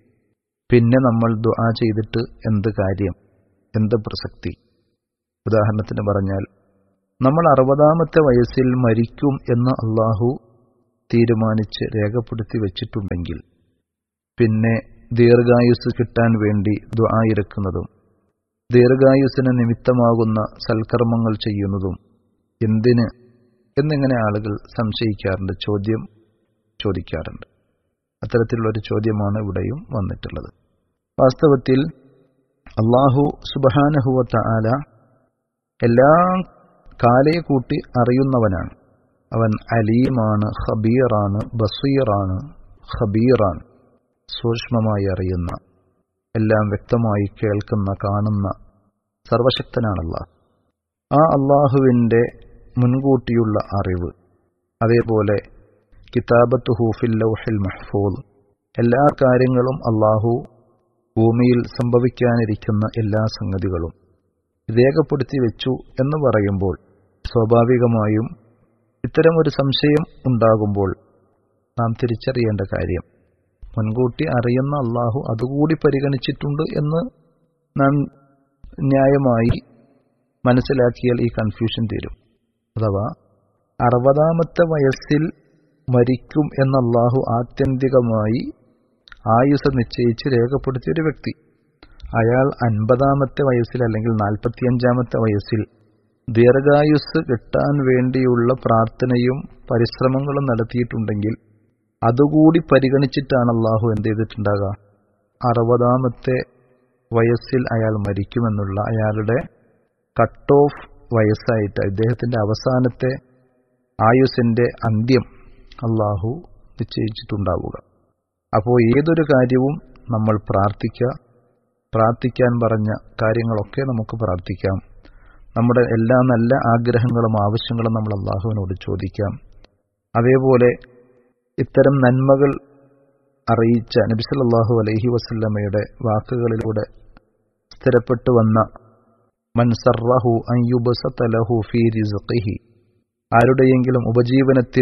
പിന്നെ നമ്മൾ ദുആ ചെയ്തിട്ട് എന്ത് കാര്യം എന്ത് പ്രസക്തി ഉദാഹരണത്തിന് പറഞ്ഞാൽ നമ്മൾ അറുപതാമത്തെ വയസ്സിൽ മരിക്കും എന്ന് അള്ളാഹു തീരുമാനിച്ച് രേഖപ്പെടുത്തി വെച്ചിട്ടുണ്ടെങ്കിൽ പിന്നെ ദീർഘായുസ് കിട്ടാൻ വേണ്ടി ദുആ ഇറക്കുന്നതും ദീർഘായുസിന് നിമിത്തമാകുന്ന സൽക്കർമ്മങ്ങൾ ചെയ്യുന്നതും എന്തിന് എന്നിങ്ങനെ ആളുകൾ സംശയിക്കാറുണ്ട് ചോദ്യം ചോദിക്കാറുണ്ട് അത്തരത്തിലുള്ളൊരു ചോദ്യമാണ് ഇവിടെയും വന്നിട്ടുള്ളത് വാസ്തവത്തിൽ അള്ളാഹു സുബഹാനഹുവത്ത ആല എല്ലാം കാലയെ കൂട്ടി അറിയുന്നവനാണ് അവൻ അലീമാണ് ഖബീറാണ് ബസീറാണ് ഖബീറാണ് സൂക്ഷ്മമായി അറിയുന്ന എല്ലാം വ്യക്തമായി കേൾക്കുന്ന കാണുന്ന സർവശക്തനാണ് അള്ളാഹ് ആ അള്ളാഹുവിൻ്റെ മുൻകൂട്ടിയുള്ള അറിവ് അതേപോലെ കിതാബത്ത് ഹൂഫിൽ ലൗഹിൽ മഹ്ഫൂദ് എല്ലാ കാര്യങ്ങളും അള്ളാഹു ഭൂമിയിൽ സംഭവിക്കാനിരിക്കുന്ന എല്ലാ സംഗതികളും രേഖപ്പെടുത്തി വെച്ചു എന്ന് പറയുമ്പോൾ സ്വാഭാവികമായും ഇത്തരമൊരു സംശയം ഉണ്ടാകുമ്പോൾ നാം തിരിച്ചറിയേണ്ട കാര്യം മുൻകൂട്ടി അറിയുന്ന അള്ളാഹു അതുകൂടി പരിഗണിച്ചിട്ടുണ്ട് എന്ന് നാം ന്യായമായി മനസ്സിലാക്കിയാൽ ഈ കൺഫ്യൂഷൻ തീരും അഥവാ അറുപതാമത്തെ വയസ്സിൽ മരിക്കും എന്ന അള്ളാഹു ആത്യന്തികമായി ആയുസ് നിശ്ചയിച്ച് രേഖപ്പെടുത്തിയ ഒരു വ്യക്തി അയാൾ അൻപതാമത്തെ വയസ്സിൽ അല്ലെങ്കിൽ നാൽപ്പത്തിയഞ്ചാമത്തെ വയസ്സിൽ ദീർഘായുസ് കിട്ടാൻ വേണ്ടിയുള്ള പ്രാർത്ഥനയും പരിശ്രമങ്ങളും നടത്തിയിട്ടുണ്ടെങ്കിൽ അതുകൂടി പരിഗണിച്ചിട്ടാണ് അള്ളാഹു എന്ത് ചെയ്തിട്ടുണ്ടാകുക അറുപതാമത്തെ വയസ്സിൽ അയാൾ മരിക്കുമെന്നുള്ള അയാളുടെ കട്ട് ഓഫ് വയസ്സായിട്ട് അദ്ദേഹത്തിന്റെ അവസാനത്തെ ആയുസിന്റെ അന്ത്യം അള്ളാഹു നിശ്ചയിച്ചിട്ടുണ്ടാവുക അപ്പോൾ ഏതൊരു കാര്യവും നമ്മൾ പ്രാർത്ഥിക്കുക പ്രാർത്ഥിക്കാൻ പറഞ്ഞ കാര്യങ്ങളൊക്കെ നമുക്ക് പ്രാർത്ഥിക്കാം നമ്മുടെ എല്ലാ നല്ല ആഗ്രഹങ്ങളും ആവശ്യങ്ങളും നമ്മൾ അള്ളാഹുവിനോട് ചോദിക്കാം അതേപോലെ ഇത്തരം നന്മകൾ അറിയിച്ച നബിസല്ലാഹു അലൈഹി വസല്ലമയുടെ വാക്കുകളിലൂടെ സ്ഥിരപ്പെട്ടു വന്ന മൻസറഹു അയ്യുബസലഹു ഫി റിസ്ഖിഹി ആരുടെയെങ്കിലും ഉപജീവനത്തിൽ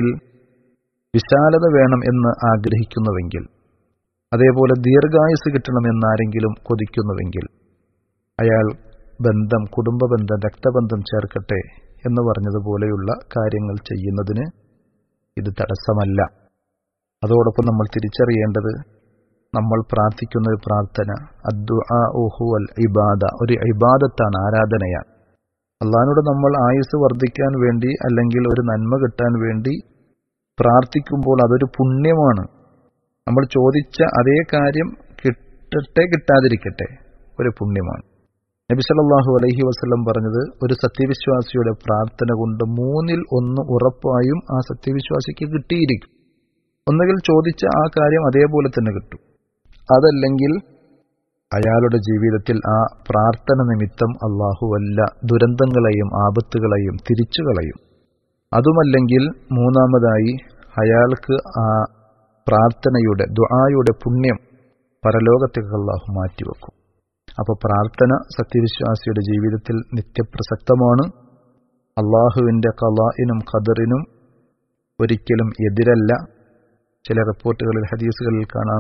വിശാലത വേണം എന്ന് ആഗ്രഹിക്കുന്നുവെങ്കിൽ അതേപോലെ ദീർഘായുസ് കിട്ടണമെന്ന് ആരെങ്കിലും കൊതിക്കുന്നുവെങ്കിൽ അയാൾ ബന്ധം കുടുംബ ബന്ധം രക്തബന്ധം ചേർക്കട്ടെ എന്ന് പറഞ്ഞതുപോലെയുള്ള കാര്യങ്ങൾ ചെയ്യുന്നതിന് ഇത് തടസ്സമല്ല അതോടൊപ്പം നമ്മൾ തിരിച്ചറിയേണ്ടത് നമ്മൾ പ്രാർത്ഥിക്കുന്ന ഒരു പ്രാർത്ഥന അദ്ദുഅൽ ഇബാദ ഒരു ഇബാദത്താണ് ആരാധനയാണ് അള്ളഹാനോട് നമ്മൾ ആയുസ് വർദ്ധിക്കാൻ വേണ്ടി അല്ലെങ്കിൽ ഒരു നന്മ കിട്ടാൻ വേണ്ടി പ്രാർത്ഥിക്കുമ്പോൾ അതൊരു പുണ്യമാണ് നമ്മൾ ചോദിച്ച അതേ കാര്യം കിട്ടട്ടെ കിട്ടാതിരിക്കട്ടെ ഒരു പുണ്യമാണ് നബി സല്ലല്ലാഹു അലൈഹി വസല്ലം പറഞ്ഞത് ഒരു സത്യവിശ്വാസിയുടെ പ്രാർത്ഥന കൊണ്ട് മൂന്നിൽ ഒന്ന് ഉറപ്പായും ആ സത്യവിശ്വാസിക്ക് കിട്ടിയിരിക്കും ഒന്നുകിൽ ചോദിച്ച ആ കാര്യം അതേപോലെ തന്നെ കിട്ടും അതല്ലെങ്കിൽ അയാളുടെ ജീവിതത്തിൽ ആ പ്രാർത്ഥന നിമിത്തം അള്ളാഹു വല്ല ദുരന്തങ്ങളെയും ആപത്തുകളെയും തിരിച്ചു കളയും അതുമല്ലെങ്കിൽ മൂന്നാമതായി അയാൾക്ക് ആ പ്രാർത്ഥനയുടെ ദുആയുടെ പുണ്യം പരലോകത്തേക്ക് അള്ളാഹു മാറ്റിവെക്കും അപ്പോൾ പ്രാർത്ഥന സത്യവിശ്വാസിയുടെ ജീവിതത്തിൽ നിത്യപ്രസക്തമാണ് അള്ളാഹുവിൻ്റെ കലാഇനും ഖദറിനും ഒരിക്കലും എതിരല്ല ചില റിപ്പോർട്ടുകളിൽ ഹദീസുകളിൽ കാണാം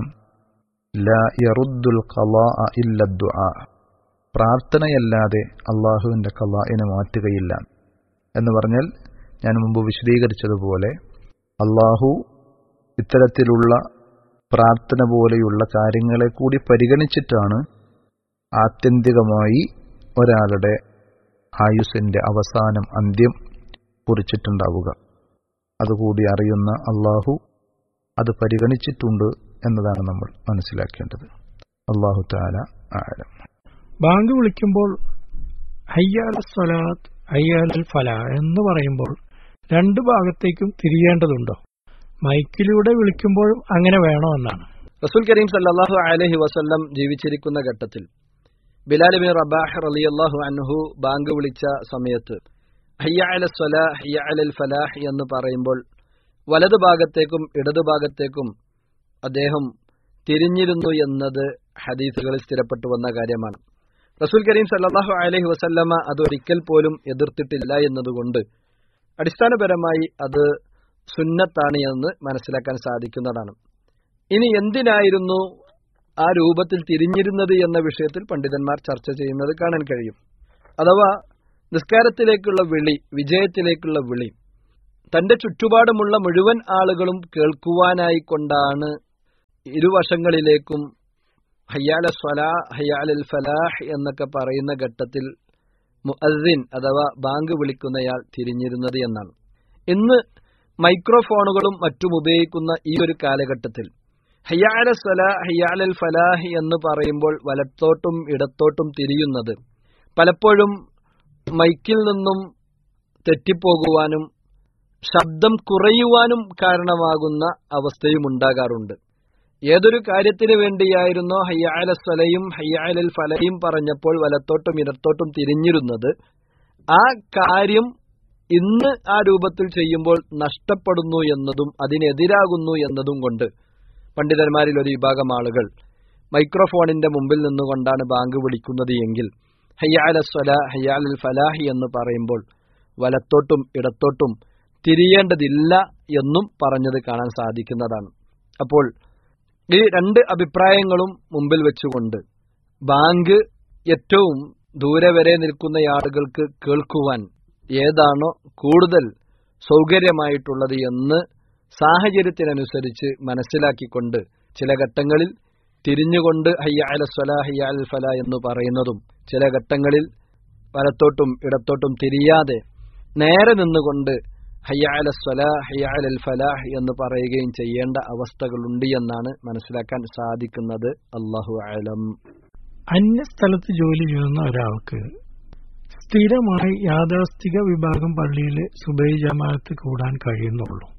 ലാ യറുദ്ദുൽ ഖലാ ഇല്ല ദുആ പ്രാർത്ഥനയല്ലാതെ അള്ളാഹുവിൻ്റെ കലാഇനെ മാറ്റുകയില്ല എന്ന് പറഞ്ഞാൽ ഞാൻ മുമ്പ് വിശദീകരിച്ചതുപോലെ അള്ളാഹു ഇത്തരത്തിലുള്ള പ്രാർത്ഥന പോലെയുള്ള കാര്യങ്ങളെ കൂടി പരിഗണിച്ചിട്ടാണ് ആത്യന്തികമായി ഒരാളുടെ ആയുസിന്റെ അവസാനം അന്ത്യം കുറിച്ചിട്ടുണ്ടാവുക അതുകൂടി അറിയുന്ന അള്ളാഹു അത് പരിഗണിച്ചിട്ടുണ്ട് എന്നതാണ് നമ്മൾ മനസ്സിലാക്കേണ്ടത് അള്ളാഹു താല ആലം ബാങ്ക് വിളിക്കുമ്പോൾ ഹയ്യാൽ സ്വലാത്ത് ഹയ്യാൽ ഫല എന്ന് പറയുമ്പോൾ രണ്ട് ഭാഗത്തേക്കും തിരിയേണ്ടതുണ്ടോ മൈക്കിലൂടെ വിളിക്കുമ്പോഴും അങ്ങനെ വേണോ എന്നാണ് റസൂൽ കരീം സല്ലാഹു അലഹി വസല്ലം ജീവിച്ചിരിക്കുന്ന ഘട്ടത്തിൽ ബിലാൽ ബിൻ റബാഹ് റളിയല്ലാഹു അൻഹു ബാങ്ക് വിളിച്ച സമയത്ത് ഹയ്യ അല സ്വലാ ഹയ്യ അലൽ ഫലാഹ് എന്ന് പറയുമ്പോൾ വലതു ഭാഗത്തേക്കും ഇടതു ഭാഗത്തേക്കും അദ്ദേഹം തിരിഞ്ഞിരുന്നു എന്നത് ഹദീസുകളിൽ സ്ഥിരപ്പെട്ടു വന്ന കാര്യമാണ് റസൂൽ കരീം സല്ലാഹു അലഹി വസല്ലമ അത് ഒരിക്കൽ പോലും എതിർത്തിട്ടില്ല എന്നതുകൊണ്ട് അടിസ്ഥാനപരമായി അത് സുന്നത്താണ് എന്ന് മനസ്സിലാക്കാൻ സാധിക്കുന്നതാണ് ഇനി എന്തിനായിരുന്നു ആ രൂപത്തിൽ തിരിഞ്ഞിരുന്നത് എന്ന വിഷയത്തിൽ പണ്ഡിതന്മാർ ചർച്ച ചെയ്യുന്നത് കാണാൻ കഴിയും അഥവാ നിസ്കാരത്തിലേക്കുള്ള വിളി വിജയത്തിലേക്കുള്ള വിളി തന്റെ ചുറ്റുപാടുമുള്ള മുഴുവൻ ആളുകളും കേൾക്കുവാനായി കൊണ്ടാണ് ഇരുവശങ്ങളിലേക്കും ഹയ്യാല സ്വലാ ഹയ്യാലൽ ഫലാഹ് എന്നൊക്കെ പറയുന്ന ഘട്ടത്തിൽ മുഅദ്ദിൻ അഥവാ ബാങ്ക് വിളിക്കുന്നയാൾ തിരിഞ്ഞിരുന്നത് എന്നാണ് ഇന്ന് മൈക്രോഫോണുകളും മറ്റും ഉപയോഗിക്കുന്ന ഈ ഒരു കാലഘട്ടത്തിൽ ഹയ്യാല സ്വലാ ഹയ്യാലൽ ഫലാഹ് എന്ന് പറയുമ്പോൾ വലത്തോട്ടും ഇടത്തോട്ടും തിരിയുന്നത് പലപ്പോഴും മൈക്കിൽ നിന്നും തെറ്റിപ്പോകുവാനും ശബ്ദം കുറയുവാനും കാരണമാകുന്ന അവസ്ഥയും ഉണ്ടാകാറുണ്ട് ഏതൊരു കാര്യത്തിന് വേണ്ടിയായിരുന്നോ ഹയ്യാല സ്വലയും ഹയ്യാലൽ ഫലയും പറഞ്ഞപ്പോൾ വലത്തോട്ടും ഇടത്തോട്ടും തിരിഞ്ഞിരുന്നത് ആ കാര്യം ഇന്ന് ആ രൂപത്തിൽ ചെയ്യുമ്പോൾ നഷ്ടപ്പെടുന്നു എന്നതും അതിനെതിരാകുന്നു എന്നതും കൊണ്ട് പണ്ഡിതന്മാരിൽ ഒരു വിഭാഗം ആളുകൾ മൈക്രോഫോണിന്റെ മുമ്പിൽ നിന്നുകൊണ്ടാണ് ബാങ്ക് വിളിക്കുന്നത് എങ്കിൽ ഹയ്യാല സ്വല ഹയ്യാലൽ ഫലാഹി എന്ന് പറയുമ്പോൾ വലത്തോട്ടും ഇടത്തോട്ടും തിരിയേണ്ടതില്ല എന്നും പറഞ്ഞത് കാണാൻ സാധിക്കുന്നതാണ് അപ്പോൾ ഈ രണ്ട് അഭിപ്രായങ്ങളും മുമ്പിൽ വെച്ചുകൊണ്ട് ബാങ്ക് ഏറ്റവും ദൂരെ വരെ നിൽക്കുന്ന ആളുകൾക്ക് കേൾക്കുവാൻ ഏതാണോ കൂടുതൽ സൗകര്യമായിട്ടുള്ളത് എന്ന് സാഹചര്യത്തിനനുസരിച്ച് മനസ്സിലാക്കിക്കൊണ്ട് ചില ഘട്ടങ്ങളിൽ തിരിഞ്ഞുകൊണ്ട് ഹയ്യ അല സ്വല ഹയ്യ അൽ ഫല എന്ന് പറയുന്നതും ചില ഘട്ടങ്ങളിൽ വലത്തോട്ടും ഇടത്തോട്ടും തിരിയാതെ നേരെ നിന്നുകൊണ്ട് ഹയ്യ അല സ്വല ഹയ്യ അൽ ഫലാഹ് എന്ന് പറയുകയും ചെയ്യേണ്ട അവസ്ഥകളുണ്ട് എന്നാണ് മനസ്സിലാക്കാൻ സാധിക്കുന്നത് അള്ളാഹു അലം അന്യ സ്ഥലത്ത് ജോലി ചെയ്യുന്ന ഒരാൾക്ക് സ്ഥിരമായി യാഥാസ്ഥിക വിഭാഗം പള്ളിയിൽ സുബൈ ജമാഅത്ത് കൂടാൻ കഴിയുന്നുള്ളൂ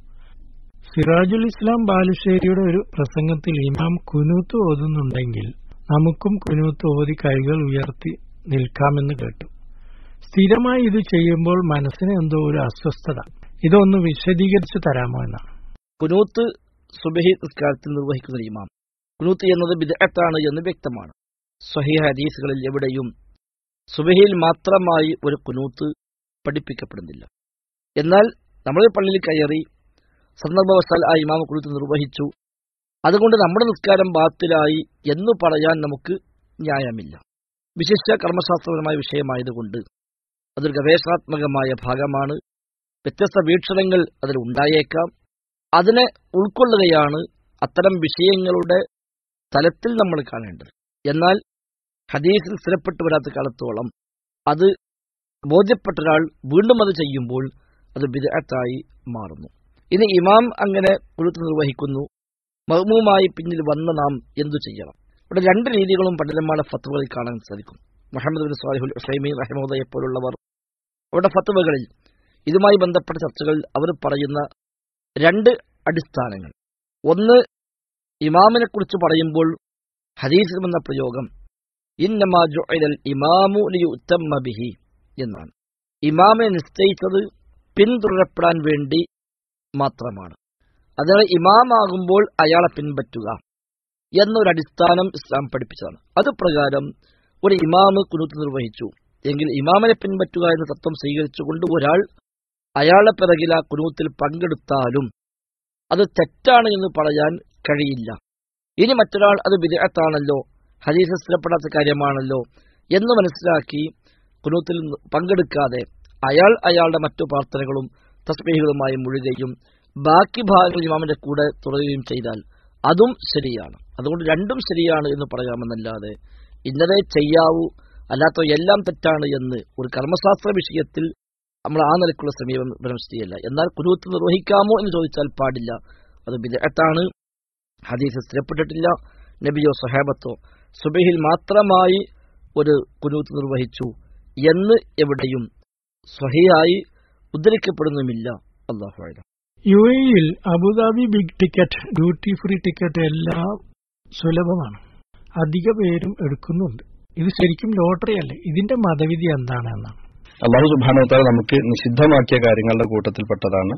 സിറാജുൽ ഇസ്ലാം ബാലുശ്ശേരിയുടെ ഒരു പ്രസംഗത്തിൽ ഇമാം കുനൂത്ത് ഓതുന്നുണ്ടെങ്കിൽ നമുക്കും കുനൂത്ത് ഓതി കൈകൾ ഉയർത്തി നിൽക്കാമെന്ന് കേട്ടു സ്ഥിരമായി ഇത് ചെയ്യുമ്പോൾ മനസ്സിന് എന്തോ ഒരു അസ്വസ്ഥത ഇതൊന്ന് വിശദീകരിച്ചു തരാമോ എന്നാണ് കുനൂത്ത് സുബഹി നിസ്കാരത്തിൽ നിർവഹിക്കുന്ന ഇമാം കുനൂത്ത് എന്നത് ബിദഅത്താണ് എന്ന് വ്യക്തമാണ് സ്വഹീഹ ഹദീസുകളിൽ എവിടെയും സുബഹിയിൽ മാത്രമായി ഒരു കുനൂത്ത് പഠിപ്പിക്കപ്പെടുന്നില്ല എന്നാൽ നമ്മൾ പള്ളിയിൽ കയറി സന്ദർഭവശാൽ ആ ഇമാമ കുനൂത്ത് നിർവഹിച്ചു അതുകൊണ്ട് നമ്മുടെ നിസ്കാരം ബാത്തിലായി എന്ന് പറയാൻ നമുക്ക് ന്യായമില്ല വിശിഷ്ട കർമ്മശാസ്ത്രപരമായ വിഷയമായതുകൊണ്ട് അതൊരു ഗവേഷണാത്മകമായ ഭാഗമാണ് വ്യത്യസ്ത വീക്ഷണങ്ങൾ അതിൽ ഉണ്ടായേക്കാം അതിനെ ഉൾക്കൊള്ളുകയാണ് അത്തരം വിഷയങ്ങളുടെ തലത്തിൽ നമ്മൾ കാണേണ്ടത് എന്നാൽ ഹദീസിൽ സ്ഥിരപ്പെട്ടു വരാത്ത കാലത്തോളം അത് ബോധ്യപ്പെട്ട ഒരാൾ വീണ്ടും അത് ചെയ്യുമ്പോൾ അത് ബിദഅത്തായി മാറുന്നു ഇനി ഇമാം അങ്ങനെ കുഴുത്ത് നിർവഹിക്കുന്നു മഹ്മൂമായി പിന്നിൽ വന്ന നാം എന്തു ചെയ്യണം ഇവിടെ രണ്ട് രീതികളും പണ്ഡിതന്മാരുടെ ഫത്തുവകളിൽ കാണാൻ സാധിക്കും മുഹമ്മദ് ബിൻ സാലിഹുൽ ഹുസൈമി റഹ്മദയെ പോലുള്ളവർ അവരുടെ ഫത്തുവകളിൽ ഇതുമായി ബന്ധപ്പെട്ട ചർച്ചകളിൽ അവർ പറയുന്ന രണ്ട് അടിസ്ഥാനങ്ങൾ ഒന്ന് ഇമാമിനെ കുറിച്ച് പറയുമ്പോൾ ഹദീസിൽ വന്ന പ്രയോഗം ഇന്നമാ ജുഅലൽ ഇമാമു ലിയുത്തമ്മ ബിഹി എന്നാണ് ഇമാമിനെ നിശ്ചയിച്ചത് പിന്തുടരപ്പെടാൻ വേണ്ടി മാത്രമാണ് അതിനാൽ ഇമാമാകുമ്പോൾ അയാളെ പിൻപറ്റുക എന്നൊരു അടിസ്ഥാനം ഇസ്ലാം പഠിപ്പിച്ചതാണ് അത് പ്രകാരം ഒരു ഇമാമ് കുനുത്ത് നിർവഹിച്ചു എങ്കിൽ ഇമാമിനെ പിൻപറ്റുക എന്ന തത്വം സ്വീകരിച്ചുകൊണ്ട് ഒരാൾ അയാളെ പിറകിൽ ആ കുനുത്തിൽ പങ്കെടുത്താലും അത് തെറ്റാണ് എന്ന് പറയാൻ കഴിയില്ല ഇനി മറ്റൊരാൾ അത് വിദഗ്ധാണല്ലോ ഹദീസ് സ്ഥിരപ്പെടാത്ത കാര്യമാണല്ലോ എന്ന് മനസ്സിലാക്കി കുനൂത്തിൽ പങ്കെടുക്കാതെ അയാൾ അയാളുടെ മറ്റു പ്രാർത്ഥനകളും തസ്ബീഹുകളുമായി മുഴുകയും ബാക്കി ഭാഗങ്ങൾ ഇമാമിന്റെ കൂടെ തുടരുകയും ചെയ്താൽ അതും ശരിയാണ് അതുകൊണ്ട് രണ്ടും ശരിയാണ് എന്ന് പറയാമെന്നല്ലാതെ ഇന്നതേ ചെയ്യാവൂ അല്ലാത്ത എല്ലാം തെറ്റാണ് എന്ന് ഒരു കർമ്മശാസ്ത്ര വിഷയത്തിൽ നമ്മൾ ആ നിലക്കുള്ള സമീപനം ശരിയല്ല എന്നാൽ കുനൂത്ത് നിർവഹിക്കാമോ എന്ന് ചോദിച്ചാൽ പാടില്ല അത് വിദഗ്ധാണ് ഹദീസ് സ്ഥിരപ്പെട്ടിട്ടില്ല നബിയോ സഹാബത്തോ സുബഹിൽ മാത്രമായി ഒരു കുനൂത്ത് നിർവഹിച്ചു എന്ന് എവിടെയും സ്വഹിയായി ഉദ്ധരിക്കപ്പെടുന്നുമില്ല അള്ളാഹു യു എയിൽ Abu Dhabi big ticket duty free ticket എല്ലാം സുലഭമാണ് അധിക പേരും എടുക്കുന്നുണ്ട് ഇത് ശരിക്കും ലോട്ടറി അല്ലേ ഇതിന്റെ മതവിധി എന്താണ് എന്നാണ് അള്ളാഹു സുബാനുത്താല നമുക്ക് നിഷിദ്ധമാക്കിയ കാര്യങ്ങളുടെ കൂട്ടത്തിൽപ്പെട്ടതാണ്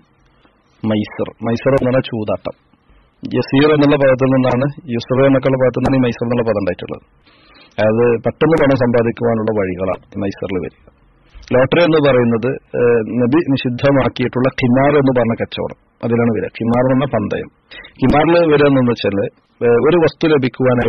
മൈസർ മൈസർ എന്നുള്ള ചൂതാട്ടം യസീർ എന്നുള്ള പദത്തിൽ നിന്നാണ് യുസർ എന്നൊക്കെയുള്ള പദത്തിൽ നിന്നാണ് ഈ മൈസർ എന്നുള്ള പദം ഉണ്ടായിട്ടുള്ളത് അതായത് പെട്ടെന്ന് പണം സമ്പാദിക്കുവാനുള്ള വഴികളാണ് ഈ മൈസറിൽ വരിക ലോട്ടറി എന്ന് പറയുന്നത് നബി നിഷിദ്ധമാക്കിയിട്ടുള്ള ഖിമാർ എന്ന് പറഞ്ഞ കച്ചവടം അതിലാണ് വരിക ഖിമാർ എന്ന പന്തയം ഖിമാറിൽ വരിക എന്ന് വെച്ചാൽ ഒരു വസ്തു ലഭിക്കുവാനായിട്ട്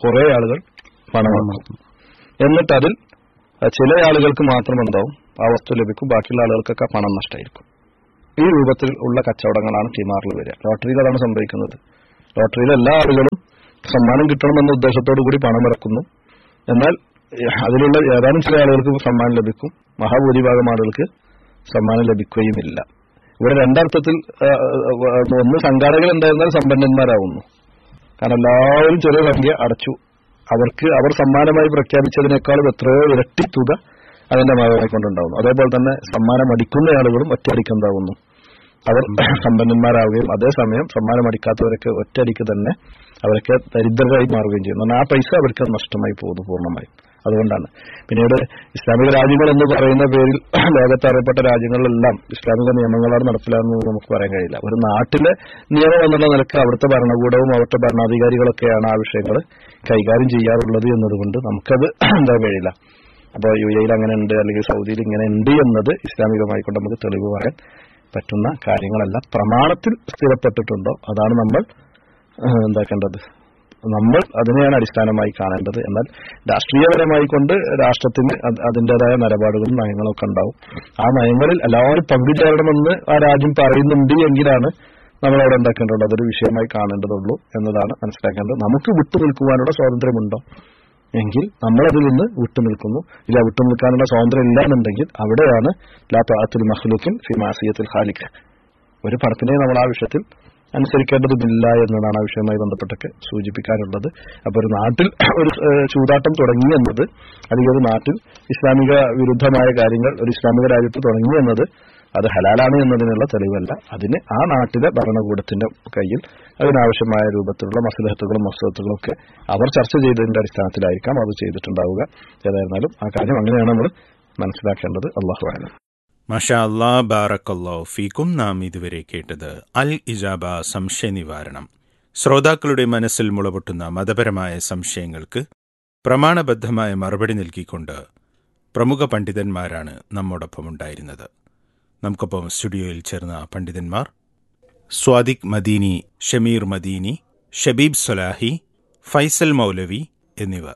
കുറെ ആളുകൾ പണം ഇറക്കും എന്നിട്ട് അതിൽ അഹ് ചില ആളുകൾക്ക് മാത്രം എന്താവും ആ വസ്തു ലഭിക്കും ബാക്കിയുള്ള ആളുകൾക്കൊക്കെ പണം നഷ്ടമായിരിക്കും ഈ രൂപത്തിൽ ഉള്ള കച്ചവടങ്ങളാണ് ടിമാറിൽ വരിക ലോട്ടറിയിൽ അതാണ് സംഭവിക്കുന്നത് ലോട്ടറിയിൽ എല്ലാ ആളുകളും സമ്മാനം കിട്ടണമെന്ന ഉദ്ദേശത്തോടു കൂടി പണം ഇറക്കുന്നു എന്നാൽ ഏഹ്, അതിലുള്ള ഏതാനും ചില ആളുകൾക്ക് സമ്മാനം ലഭിക്കും മഹാഭൂരിഭാഗം ആളുകൾക്ക് സമ്മാനം ലഭിക്കുകയുമില്ല ഇവിടെ രണ്ടർത്ഥത്തിൽ ആ, ആ, ഒന്ന് സംഘാടകർ എന്തായിരുന്നാൽ സമ്പന്നന്മാരാവുന്നു കാരണം എല്ലാവരും ചെറിയ സംഖ്യ അടച്ചു അവർക്ക് അവർ സമ്മാനമായി പ്രഖ്യാപിച്ചതിനേക്കാളും എത്രയോ ഇരട്ടി തുക അതിന്റെ ഭാഗമായി കൊണ്ടുണ്ടാവുന്നു അതേപോലെ തന്നെ സമ്മാനം അടിക്കുന്ന ആളുകളും ഒറ്റയടിക്കുണ്ടാവുന്നു അവർ സമ്പന്നന്മാരാവുകയും അതേസമയം സമ്മാനം അടിക്കാത്തവരൊക്കെ ഒറ്റയടിക്ക് തന്നെ അവരൊക്കെ ദരിദ്രരായി മാറുകയും ചെയ്യുന്നു എന്നാൽ ആ പൈസ അവർക്ക് നഷ്ടമായി പോകുന്നു പൂർണ്ണമായും അതുകൊണ്ടാണ് പിന്നീട് ഇസ്ലാമിക രാജ്യങ്ങൾ എന്ന് പറയുന്ന പേരിൽ ലോകത്ത് അറിയപ്പെട്ട രാജ്യങ്ങളിലെല്ലാം ഇസ്ലാമിക നിയമങ്ങളാണ് നടപ്പിലാകുന്നത് നമുക്ക് പറയാൻ കഴിയില്ല ഒരു നാട്ടിലെ നിയമം എന്നുള്ള നിലക്ക് അവിടുത്തെ ഭരണകൂടവും അവിടുത്തെ ഭരണാധികാരികളൊക്കെയാണ് ആ വിഷയങ്ങൾ കൈകാര്യം ചെയ്യാറുള്ളത് എന്നതുകൊണ്ട് നമുക്കത് എന്താ കഴിയില്ല അപ്പോൾ യു എയിൽ അങ്ങനെ ഉണ്ട് അല്ലെങ്കിൽ സൗദിയിൽ ഇങ്ങനെ ഉണ്ട് എന്നത് ഇസ്ലാമികമായി കൊണ്ട് നമുക്ക് തെളിവ് പറയാൻ പറ്റുന്ന കാര്യങ്ങളല്ല പ്രമാണത്തിൽ സ്ഥിരപ്പെട്ടിട്ടുണ്ടോ അതാണ് നമ്മൾ ഏഹ്, എന്താക്കേണ്ടത് നമ്മൾ അതിനെയാണ് അടിസ്ഥാനമായി കാണേണ്ടത് എന്നാൽ രാഷ്ട്രീയപരമായി കൊണ്ട് രാഷ്ട്രത്തിന് അത് അതിൻ്റെതായ നിലപാടുകളും നയങ്ങളും ഒക്കെ ഉണ്ടാവും ആ നയങ്ങളിൽ എല്ലാവരും പങ്കുചേരണമെന്ന് ആ രാജ്യം പറയുന്നുണ്ട് എങ്കിലാണ് നമ്മൾ അവിടെ എന്താക്കേണ്ടത് അതൊരു വിഷയമായി കാണേണ്ടതുള്ളൂ എന്നതാണ് മനസ്സിലാക്കേണ്ടത് നമുക്ക് വിട്ടു നിൽക്കുവാനുള്ള സ്വാതന്ത്ര്യമുണ്ടോ എങ്കിൽ നമ്മളതിൽ നിന്ന് വിട്ടുനിൽക്കുന്നു ഇല്ല വിട്ടുനിൽക്കാനുള്ള സ്വാതന്ത്ര്യം ഇല്ല എന്നുണ്ടെങ്കിൽ അവിടെയാണ് ലാ താഅത്തുൽ മഖ്ലൂഖിൻ ഫി മാസിയത്തിൽ ഖാലിഖ് ഒരു പടത്തിനെ നമ്മൾ ആ വിഷയത്തിൽ അനുസരിക്കേണ്ടതുമില്ല എന്നതാണ് ആ വിഷയവുമായി ബന്ധപ്പെട്ടൊക്കെ സൂചിപ്പിക്കാനുള്ളത് അപ്പൊ ഒരു നാട്ടിൽ ഒരു ഏഹ്, ചൂതാട്ടം തുടങ്ങി എന്നത് അല്ലെങ്കിൽ ഒരു നാട്ടിൽ ഇസ്ലാമിക വിരുദ്ധമായ കാര്യങ്ങൾ ഒരു ഇസ്ലാമിക രാജ്യത്ത് തുടങ്ങി എന്നത് അത് ഹലാലാണ് എന്നതിനുള്ള തെളിവല്ല അതിന് ആ നാട്ടിലെ ഭരണകൂടത്തിന്റെ കയ്യിൽ അതിനാവശ്യമായ രൂപത്തിലുള്ള മസലഹത്തുകളും മസലത്തുകളും ഒക്കെ അവർ ചർച്ച ചെയ്തതിന്റെ അടിസ്ഥാനത്തിലായിരിക്കാം അത് ചെയ്തിട്ടുണ്ടാവുക ഏതായിരുന്നാലും ആ കാര്യം അങ്ങനെയാണ് നമ്മൾ മനസ്സിലാക്കേണ്ടത് അള്ളാഹു ആലം മഷാ അല്ലാ ബാറക്കല്ലോ ഫീക്കും നാം ഇതുവരെ കേട്ടത് അൽ ഇജാബ സംശയ നിവാരണം ശ്രോതാക്കളുടെ മനസ്സിൽ മുളപൊട്ടുന്ന മതപരമായ സംശയങ്ങൾക്ക് പ്രമാണബദ്ധമായ മറുപടി നൽകിക്കൊണ്ട് പ്രമുഖ പണ്ഡിതന്മാരാണ് നമ്മോടൊപ്പം ഉണ്ടായിരുന്നത് നമുക്കൊപ്പം സ്റ്റുഡിയോയിൽ ചേർന്ന പണ്ഡിതന്മാർ സ്വാദിഖ് മദീനി ഷമീർ മദീനി ഷബീബ് സൊലാഹി ഫൈസൽ മൗലവി എന്നിവർ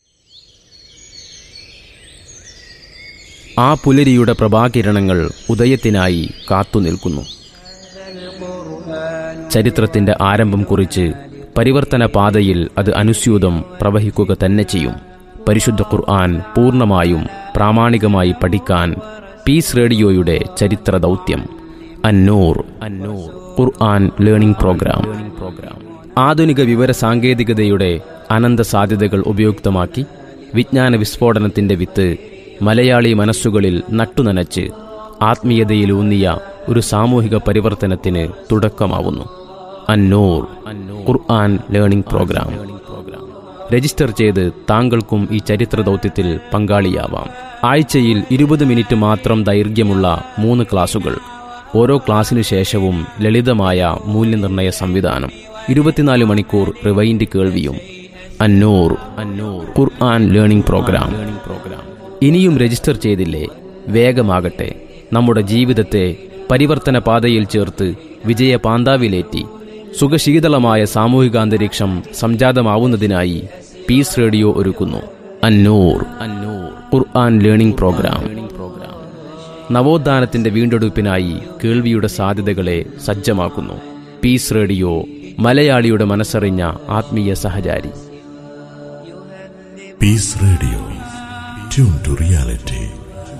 ആ പുലരിയുടെ പ്രഭാകിരണങ്ങൾ ഉദയത്തിനായി കാത്തുനിൽക്കുന്നു ചരിത്രത്തിന്റെ ആരംഭം കുറിച്ച് പരിവർത്തന പാതയിൽ അത് അനുസ്യൂതം പ്രവഹിക്കുക തന്നെ ചെയ്യും പരിശുദ്ധ ഖുർആൻ പൂർണ്ണമായും പ്രാമാണികമായി പഠിക്കാൻ പീസ് റേഡിയോയുടെ ചരിത്ര ദൗത്യം അന്നൂർ അന്നൂർ ഖുർആൻ ലേണിംഗ് പ്രോഗ്രാം ആധുനിക വിവര സാങ്കേതികതയുടെ അനന്ത സാധ്യതകൾ ഉപയുക്തമാക്കി വിജ്ഞാന വിസ്ഫോടനത്തിന്റെ വിത്ത് മലയാളി മനസ്സുകളിൽ നട്ടുനനച്ച് ആത്മീയതയിലൂന്നിയ ഒരു സാമൂഹിക പരിവർത്തനത്തിന് തുടക്കമാവുന്നു അന്നൂർ ഖുർആൻ ലേണിംഗ് പ്രോഗ്രാം രജിസ്റ്റർ ചെയ്ത് താങ്കൾക്കും ഈ ചരിത്ര ദൗത്യത്തിൽ പങ്കാളിയാവാം ആഴ്ചയിൽ ഇരുപത് മിനിറ്റ് മാത്രം ദൈർഘ്യമുള്ള മൂന്ന് ക്ലാസുകൾ ഓരോ ക്ലാസ്സിനു ശേഷവും ലളിതമായ മൂല്യനിർണ്ണയ സംവിധാനം ഇരുപത്തിനാല് മണിക്കൂർ റിവൈൻഡ് കേൾവിയും അന്നൂർ അന്നൂർ ഖുർആൻ ലേണിംഗ് പ്രോഗ്രാം ഇനിയും രജിസ്റ്റർ ചെയ്തില്ലേ വേഗമാകട്ടെ നമ്മുടെ ജീവിതത്തെ പരിവർത്തന പാതയിൽ ചേർത്ത് വിജയ പാന്താവിലേറ്റി സുഖശീതളമായ സാമൂഹികാന്തരീക്ഷം സംജാതമാവുന്നതിനായി പീസ് റേഡിയോ ഒരുക്കുന്നു അന്നൂർ അന്നൂർ ഖുർആൻ ലേണിംഗ് പ്രോഗ്രാം നവോത്ഥാനത്തിന്റെ വീണ്ടെടുപ്പിനായി കേൾവിയുടെ സാധ്യതകളെ സജ്ജമാക്കുന്നു പീസ് റേഡിയോ മലയാളിയുടെ മനസ്സറിഞ്ഞ ആത്മീയ സഹചാരി Peace Radio. Tune to reality.